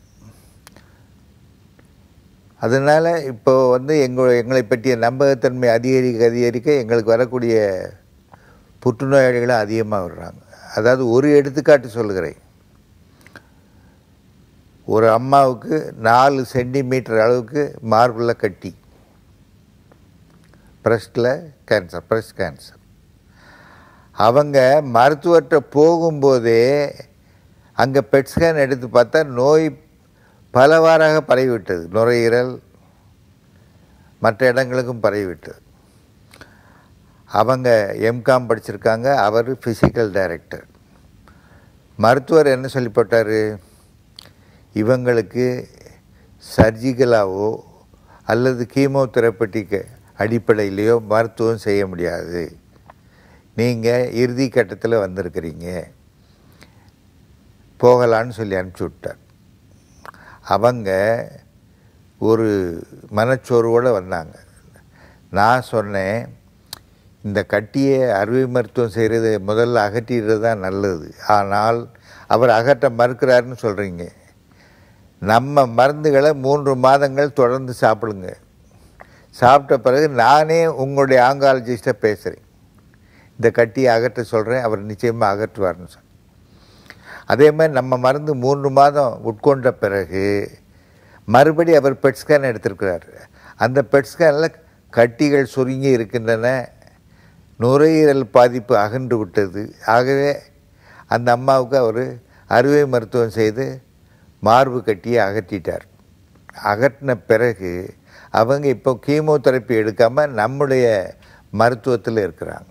அதனால் இப்போ வந்து எங்கள் எங்களை பற்றிய நம்பகத்தன்மை அதிகரிக்க அதிகரிக்க எங்களுக்கு வரக்கூடிய புற்றுநோயாளிகளும் அதிகமாக வர்றாங்க அதாவது ஒரு எடுத்துக்காட்டு சொல்லுகிறேன் ஒரு அம்மாவுக்கு நாலு சென்டிமீட்டர் அளவுக்கு மார்பில் கட்டி பிரஸ்டில் கேன்சர் பிரஸ்ட் கேன்சர் அவங்க மருத்துவர்கிட்ட போகும்போதே அங்கே பெட் ஸ்கேன் எடுத்து பார்த்தா நோய் பலவாறாக பரவிவிட்டது நுரையீரல் மற்ற இடங்களுக்கும் பரவிவிட்டது அவங்க எம்காம் படிச்சிருக்காங்க அவர் ஃபிசிக்கல் டைரக்டர் மருத்துவர் என்ன சொல்லி போட்டார் இவங்களுக்கு சர்ஜிக்கலாவோ அல்லது கீமோதெரப்பட்டிக்கு அடிப்படையிலையோ மருத்துவம் செய்ய முடியாது நீங்கள் இறுதி கட்டத்தில் வந்திருக்கிறீங்க போகலான்னு சொல்லி அனுப்பிச்சி விட்டார் அவங்க ஒரு மனச்சோர்வோடு வந்தாங்க நான் சொன்னேன் இந்த கட்டியை அறுவை மருத்துவம் செய்கிறது முதல்ல அகற்றிடுறது தான் நல்லது ஆனால் அவர் அகற்ற மறுக்கிறாருன்னு சொல்கிறீங்க நம்ம மருந்துகளை மூன்று மாதங்கள் தொடர்ந்து சாப்பிடுங்க சாப்பிட்ட பிறகு நானே உங்களுடைய ஆங்காலஜிஸ்ட்டை பேசுகிறேன் இந்த கட்டியை அகற்ற சொல்கிறேன் அவர் நிச்சயமாக அகற்றுவார்னு சொன்னேன் அதே மாதிரி நம்ம மருந்து மூன்று மாதம் உட்கொண்ட பிறகு மறுபடி அவர் பெட் ஸ்கேன் எடுத்திருக்கிறார் அந்த பெட் ஸ்கேனில் கட்டிகள் சுருங்கி இருக்கின்றன நுரையீரல் பாதிப்பு அகன்று விட்டது ஆகவே அந்த அம்மாவுக்கு அவர் அறுவை மருத்துவம் செய்து மார்பு கட்டியை அகற்றிட்டார் அகற்றின பிறகு அவங்க இப்போ கீமோதெரப்பி எடுக்காமல் நம்முடைய மருத்துவத்தில் இருக்கிறாங்க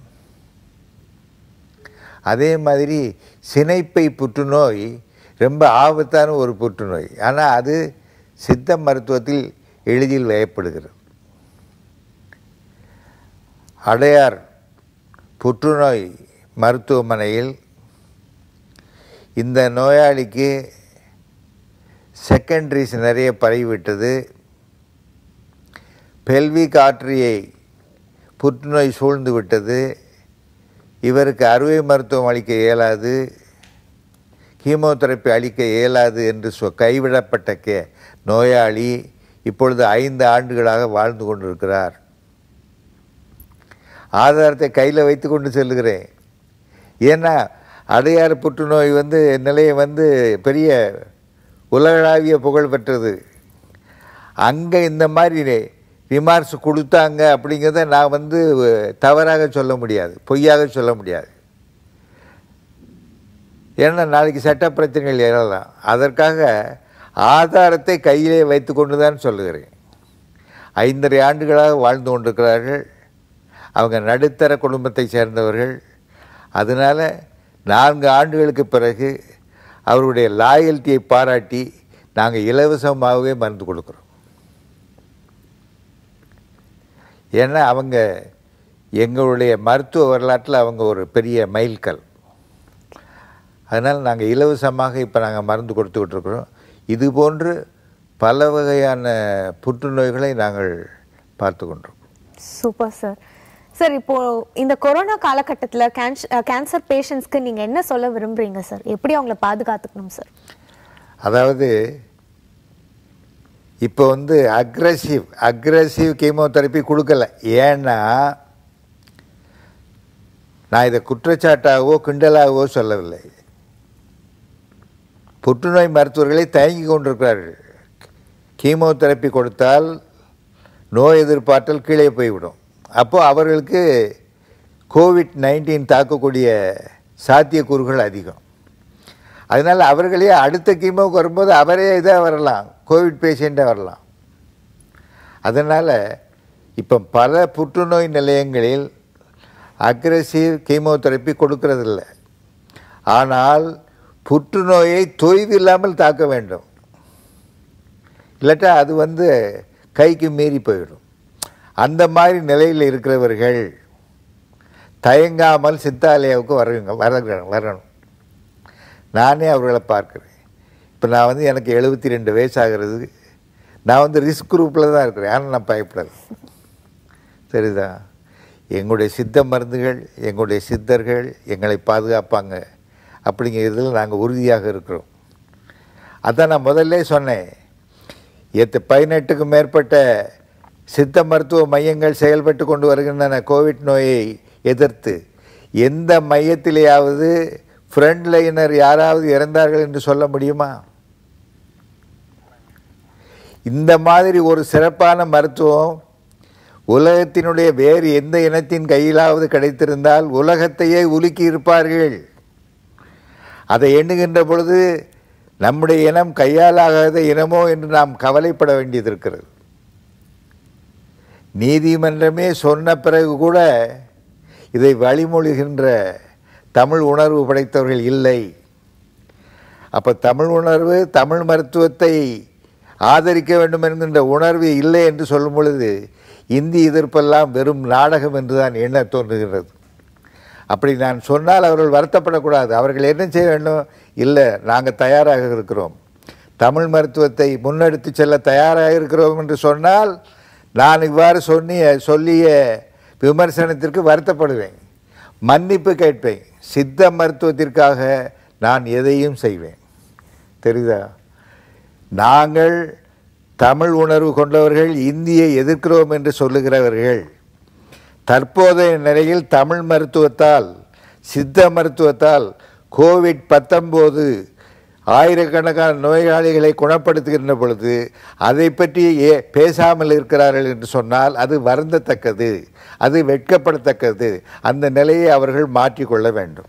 அதே மாதிரி சினைப்பை புற்றுநோய் ரொம்ப ஆபத்தான ஒரு புற்றுநோய் ஆனால் அது சித்த மருத்துவத்தில் எளிதில் வயப்படுகிறது அடையார் புற்றுநோய் மருத்துவமனையில் இந்த நோயாளிக்கு செகண்டரிஸ் நிறைய பரவிவிட்டது பெல்விக் ஆற்றியை புற்றுநோய் சூழ்ந்து விட்டது இவருக்கு அறுவை மருத்துவம் அளிக்க இயலாது கீமோதெரப்பி அளிக்க இயலாது என்று சொ கைவிடப்பட்ட கே நோயாளி இப்பொழுது ஐந்து ஆண்டுகளாக வாழ்ந்து கொண்டிருக்கிறார் ஆதாரத்தை கையில் வைத்து கொண்டு செல்லுகிறேன் ஏன்னா அடையாறு புற்றுநோய் வந்து நிலையை வந்து பெரிய உலகளாவிய புகழ் பெற்றது அங்கே இந்த மாதிரி ரிமார்க்ஸ் கொடுத்தாங்க அப்படிங்கிறத நான் வந்து தவறாக சொல்ல முடியாது பொய்யாக சொல்ல முடியாது ஏன்னா நாளைக்கு சட்ட பிரச்சனைகள் எழலாம் அதற்காக ஆதாரத்தை கையிலே வைத்துக்கொண்டு தான் சொல்லுகிறேன் ஐந்தரை ஆண்டுகளாக வாழ்ந்து கொண்டிருக்கிறார்கள் அவங்க நடுத்தர குடும்பத்தை சேர்ந்தவர்கள் அதனால் நான்கு ஆண்டுகளுக்கு பிறகு அவருடைய லாயல்ட்டியை பாராட்டி நாங்கள் இலவசமாகவே மருந்து கொடுக்குறோம் ஏன்னா அவங்க எங்களுடைய மருத்துவ வரலாற்றில் அவங்க ஒரு பெரிய மைல்கல் அதனால் நாங்கள் இலவசமாக இப்போ நாங்கள் மருந்து கொடுத்துக்கிட்டு இருக்கிறோம் இது போன்று பல வகையான புற்றுநோய்களை நாங்கள் பார்த்து கொண்டிருக்கோம் சூப்பர் சார் சார் இப்போ இந்த கொரோனா காலகட்டத்தில் கேன்சர் பேஷண்ட்ஸ்க்கு நீங்க என்ன சொல்ல விரும்புறீங்க சார் எப்படி அவங்கள பாதுகாத்துக்கணும் சார் அதாவது இப்போ வந்து அக்ரஸிவ் அக்ரஸிவ் கீமோதெரப்பி கொடுக்கல ஏன்னா நான் இதை குற்றச்சாட்டாகவோ கிண்டலாகவோ சொல்லவில்லை புற்றுநோய் மருத்துவர்களை தயங்கி கொண்டிருக்கிறார்கள் கீமோதெரப்பி கொடுத்தால் நோய் எதிர்ப்பாற்றல் கீழே போய்விடும் அப்போது அவர்களுக்கு கோவிட் நைன்டீன் தாக்கக்கூடிய சாத்தியக்கூறுகள் அதிகம் அதனால் அவர்களே அடுத்த கீமோக்கு வரும்போது அவரே இதாக வரலாம் கோவிட் பேஷண்ட்டாக வரலாம் அதனால் இப்போ பல புற்றுநோய் நிலையங்களில் அக்ரஸிவ் கீமோதெரப்பி கொடுக்கறதில்ல ஆனால் புற்றுநோயை தொய்வு இல்லாமல் தாக்க வேண்டும் இல்லாட்டா அது வந்து கைக்கு மீறி போயிடும் அந்த மாதிரி நிலையில் இருக்கிறவர்கள் தயங்காமல் சித்தாலயாவுக்கு வருங்க வர வரணும் நானே அவர்களை பார்க்குறேன் இப்போ நான் வந்து எனக்கு எழுபத்தி ரெண்டு வயசாகிறது நான் வந்து ரிஸ்க் குரூப்பில் தான் இருக்கிறேன் ஆனால் நான் பயப்படலை சரிதா எங்களுடைய சித்த மருந்துகள் எங்களுடைய சித்தர்கள் எங்களை பாதுகாப்பாங்க அப்படிங்கிறதுல நாங்கள் உறுதியாக இருக்கிறோம் அதான் நான் முதல்ல சொன்னேன் எத்து பதினெட்டுக்கும் மேற்பட்ட சித்த மருத்துவ மையங்கள் செயல்பட்டு கொண்டு வருகின்றன கோவிட் நோயை எதிர்த்து எந்த மையத்திலேயாவது ஃப்ரண்ட் லைனர் யாராவது இறந்தார்கள் என்று சொல்ல முடியுமா இந்த மாதிரி ஒரு சிறப்பான மருத்துவம் உலகத்தினுடைய வேறு எந்த இனத்தின் கையிலாவது கிடைத்திருந்தால் உலகத்தையே உலுக்கி இருப்பார்கள் அதை எண்ணுகின்ற பொழுது நம்முடைய இனம் கையாலாகாத இனமோ என்று நாம் கவலைப்பட வேண்டியது இருக்கிறது நீதிமன்றமே சொன்ன பிறகு கூட இதை வழிமொழிகின்ற தமிழ் உணர்வு படைத்தவர்கள் இல்லை அப்போ தமிழ் உணர்வு தமிழ் மருத்துவத்தை ஆதரிக்க வேண்டும் என்கின்ற உணர்வு இல்லை என்று சொல்லும் பொழுது இந்தி எதிர்ப்பெல்லாம் வெறும் நாடகம் என்று தான் எண்ண தோன்றுகிறது அப்படி நான் சொன்னால் அவர்கள் வருத்தப்படக்கூடாது அவர்கள் என்ன செய்ய வேண்டும் இல்லை நாங்கள் தயாராக இருக்கிறோம் தமிழ் மருத்துவத்தை முன்னெடுத்து செல்ல தயாராக இருக்கிறோம் என்று சொன்னால் நான் இவ்வாறு சொன்னிய சொல்லிய விமர்சனத்திற்கு வருத்தப்படுவேன் மன்னிப்பு கேட்பேன் சித்த மருத்துவத்திற்காக நான் எதையும் செய்வேன் தெரியுதா நாங்கள் தமிழ் உணர்வு கொண்டவர்கள் இந்தியை எதிர்க்கிறோம் என்று சொல்லுகிறவர்கள் தற்போதைய நிலையில் தமிழ் மருத்துவத்தால் சித்த மருத்துவத்தால் கோவிட் பத்தொம்போது ஆயிரக்கணக்கான நோயாளிகளை குணப்படுத்துகின்ற பொழுது அதை பற்றி ஏ பேசாமல் இருக்கிறார்கள் என்று சொன்னால் அது வருந்தத்தக்கது அது வெட்கப்படத்தக்கது அந்த நிலையை அவர்கள் மாற்றிக்கொள்ள வேண்டும்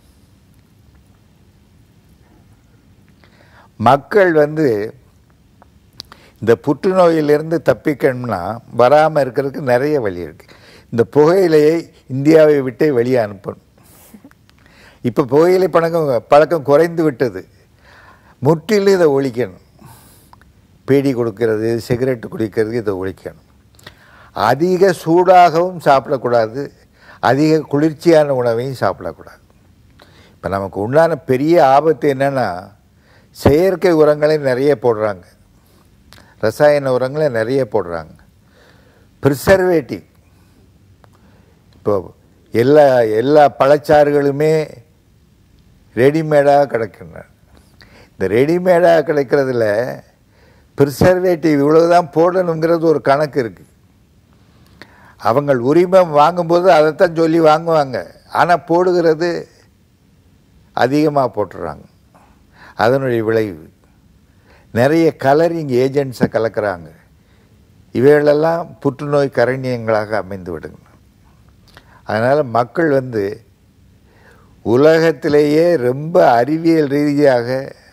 மக்கள் வந்து இந்த புற்றுநோயிலிருந்து தப்பிக்கணும்னா வராமல் இருக்கிறதுக்கு நிறைய வழி இருக்குது இந்த புகையிலையை இந்தியாவை விட்டே வெளியே அனுப்பணும் இப்போ புகையிலை பழக்கம் பழக்கம் குறைந்து விட்டது முற்றிலும் இதை ஒழிக்கணும் பீடி கொடுக்கறது சிகரெட் குடிக்கிறது இதை ஒழிக்கணும் அதிக சூடாகவும் சாப்பிடக்கூடாது அதிக குளிர்ச்சியான உணவையும் சாப்பிடக்கூடாது இப்போ நமக்கு உண்டான பெரிய ஆபத்து என்னென்னா செயற்கை உரங்களை நிறைய போடுறாங்க ரசாயன உரங்களை நிறைய போடுறாங்க ப்ரிசர்வேட்டிவ் இப்போ எல்லா எல்லா பழச்சாறுகளுமே ரெடிமேடாக கிடைக்கின்றன இந்த ரெடிமேடாக கிடைக்கிறதுல ப்ரிசர்வேட்டிவ் இவ்வளவு தான் போடணுங்கிறது ஒரு கணக்கு இருக்குது அவங்கள் உரிமம் வாங்கும்போது அதைத்தான் சொல்லி வாங்குவாங்க ஆனால் போடுகிறது அதிகமாக போட்டுறாங்க அதனுடைய விளைவு நிறைய கலரிங் ஏஜென்ட்ஸை கலக்கிறாங்க இவைகளெல்லாம் புற்றுநோய் கரணியங்களாக அமைந்து விடுங்க அதனால் மக்கள் வந்து உலகத்திலேயே ரொம்ப அறிவியல் ரீதியாக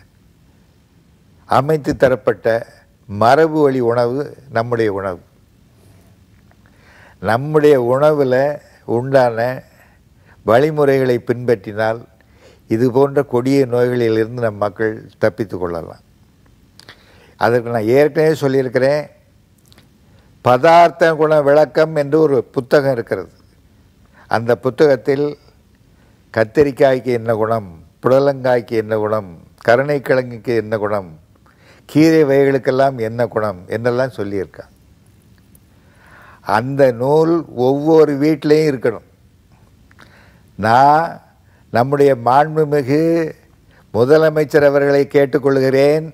அமைத்து தரப்பட்ட மரபு வழி உணவு நம்முடைய உணவு நம்முடைய உணவில் உண்டான வழிமுறைகளை பின்பற்றினால் இது போன்ற கொடிய நோய்களிலிருந்து நம் மக்கள் தப்பித்து கொள்ளலாம் அதற்கு நான் ஏற்கனவே சொல்லியிருக்கிறேன் பதார்த்த குண விளக்கம் என்று ஒரு புத்தகம் இருக்கிறது அந்த புத்தகத்தில் கத்திரிக்காய்க்கு என்ன குணம் புடலங்காய்க்கு என்ன குணம் கருணைக்கிழங்குக்கு என்ன குணம் கீரை வகைகளுக்கெல்லாம் என்ன குணம் என்றெல்லாம் சொல்லியிருக்கான் அந்த நூல் ஒவ்வொரு வீட்டிலையும் இருக்கணும் நான் நம்முடைய மாண்புமிகு முதலமைச்சர் அவர்களை கேட்டுக்கொள்கிறேன்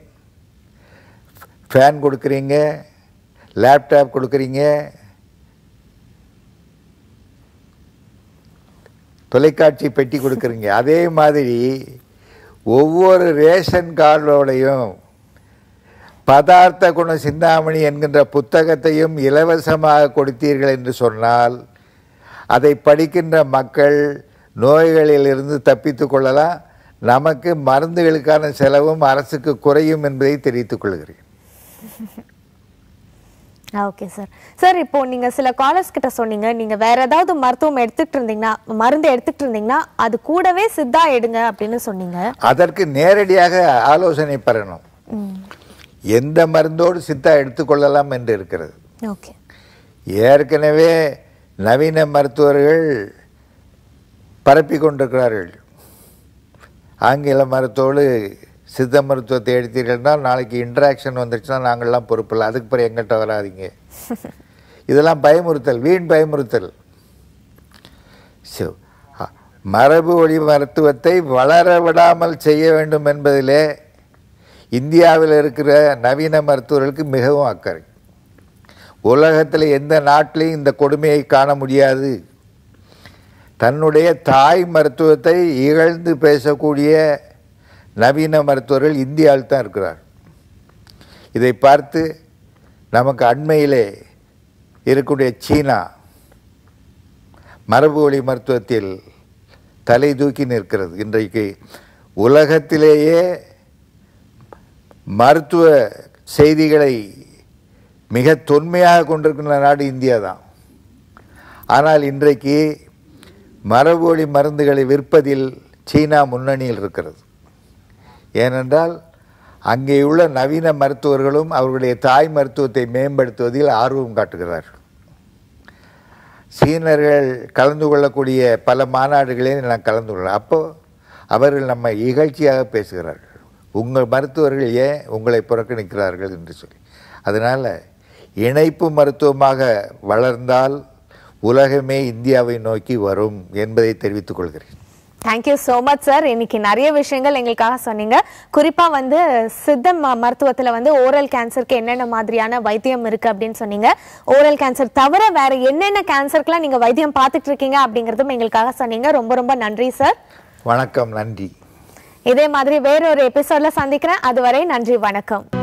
ஃபேன் கொடுக்குறீங்க லேப்டாப் கொடுக்குறீங்க தொலைக்காட்சி பெட்டி கொடுக்குறீங்க அதே மாதிரி ஒவ்வொரு ரேஷன் கார்டோடையும் பதார்த்த குண சிந்தாமணி என்கின்ற புத்தகத்தையும் இலவசமாக கொடுத்தீர்கள் என்று சொன்னால் அதை படிக்கின்ற மக்கள் நோய்களிலிருந்து தப்பித்து கொள்ளலாம் நமக்கு மருந்துகளுக்கான செலவும் அரசுக்கு குறையும் என்பதை தெரிவித்துக் கொள்கிறேன் ஓகே சார் சார் இப்போ நீங்க சில காலர்ஸ் கிட்ட சொன்னீங்க நீங்க வேற ஏதாவது மருத்துவம் எடுத்துட்டு இருந்தீங்கன்னா மருந்து எடுத்துட்டு இருந்தீங்கன்னா அது கூடவே சித்தா எடுங்க அப்படின்னு சொன்னீங்க அதற்கு நேரடியாக ஆலோசனை பெறணும் எந்த மருந்தோடு சித்தா எடுத்துக்கொள்ளலாம் என்று இருக்கிறது ஓகே ஏற்கனவே நவீன மருத்துவர்கள் பரப்பி கொண்டிருக்கிறார்கள் ஆங்கில மருத்துவோடு சித்த மருத்துவத்தை எடுத்தீர்கள்னா நாளைக்கு இன்ட்ராக்ஷன் வந்துருச்சுன்னா நாங்கள்லாம் பொறுப்பில்லை அதுக்கு பிறகு எங்கிட்ட வராதீங்க இதெல்லாம் பயமுறுத்தல் வீண் பயமுறுத்தல் ஸோ அ- மரபு வழி மருத்துவத்தை வளர விடாமல் செய்ய வேண்டும் என்பதிலே இந்தியாவில் இருக்கிற நவீன மருத்துவர்களுக்கு மிகவும் அக்கறை உலகத்தில் எந்த நாட்டிலையும் இந்த கொடுமையை காண முடியாது தன்னுடைய தாய் மருத்துவத்தை இகழ்ந்து பேசக்கூடிய நவீன மருத்துவர்கள் இந்தியாவில் தான் இருக்கிறார் இதை பார்த்து நமக்கு அண்மையிலே இருக்கக்கூடிய சீனா மரபு வழி மருத்துவத்தில் தலை தூக்கி நிற்கிறது இன்றைக்கு உலகத்திலேயே மருத்துவ செய்திகளை மிக தொன்மையாக கொண்டிருக்கின்ற நாடு இந்தியா தான் ஆனால் இன்றைக்கு மரபு வழி மருந்துகளை விற்பதில் சீனா முன்னணியில் இருக்கிறது ஏனென்றால் அங்கே உள்ள நவீன மருத்துவர்களும் அவர்களுடைய தாய் மருத்துவத்தை மேம்படுத்துவதில் ஆர்வம் காட்டுகிறார்கள் சீனர்கள் கலந்து கொள்ளக்கூடிய பல மாநாடுகளில் நான் கலந்து கொள்ளலாம் அப்போது அவர்கள் நம்ம இகழ்ச்சியாக பேசுகிறார்கள் உங்கள் மருத்துவர்கள் ஏன் உங்களை புறக்கணிக்கிறார்கள் என்று சொல்லி அதனால் இணைப்பு மருத்துவமாக வளர்ந்தால் உலகமே இந்தியாவை நோக்கி வரும் என்பதை தெரிவித்துக் கொள்கிறேன் தேங்க்யூ ஸோ மச் சார் இன்னைக்கு நிறைய விஷயங்கள் எங்களுக்காக சொன்னீங்க குறிப்பா வந்து சித்த ம- மருத்துவத்துல வந்து ஓரல் கேன்சருக்கு என்னென்ன மாதிரியான வைத்தியம் இருக்கு அப்படின்னு சொன்னீங்க ஓரல் கேன்சர் தவிர வேற என்னென்ன கேன்சருக்குலாம் நீங்க வைத்தியம் பார்த்துட்டு இருக்கீங்க அப்படிங்கறதும் எங்களுக்காக சொன்னீங்க ரொம்ப ரொம்ப நன்றி சார் வணக்கம் நன்றி இதே மாதிரி வேற ஒரு எபிசோட்ல சந்திக்கிறேன் அதுவரை நன்றி வணக்கம்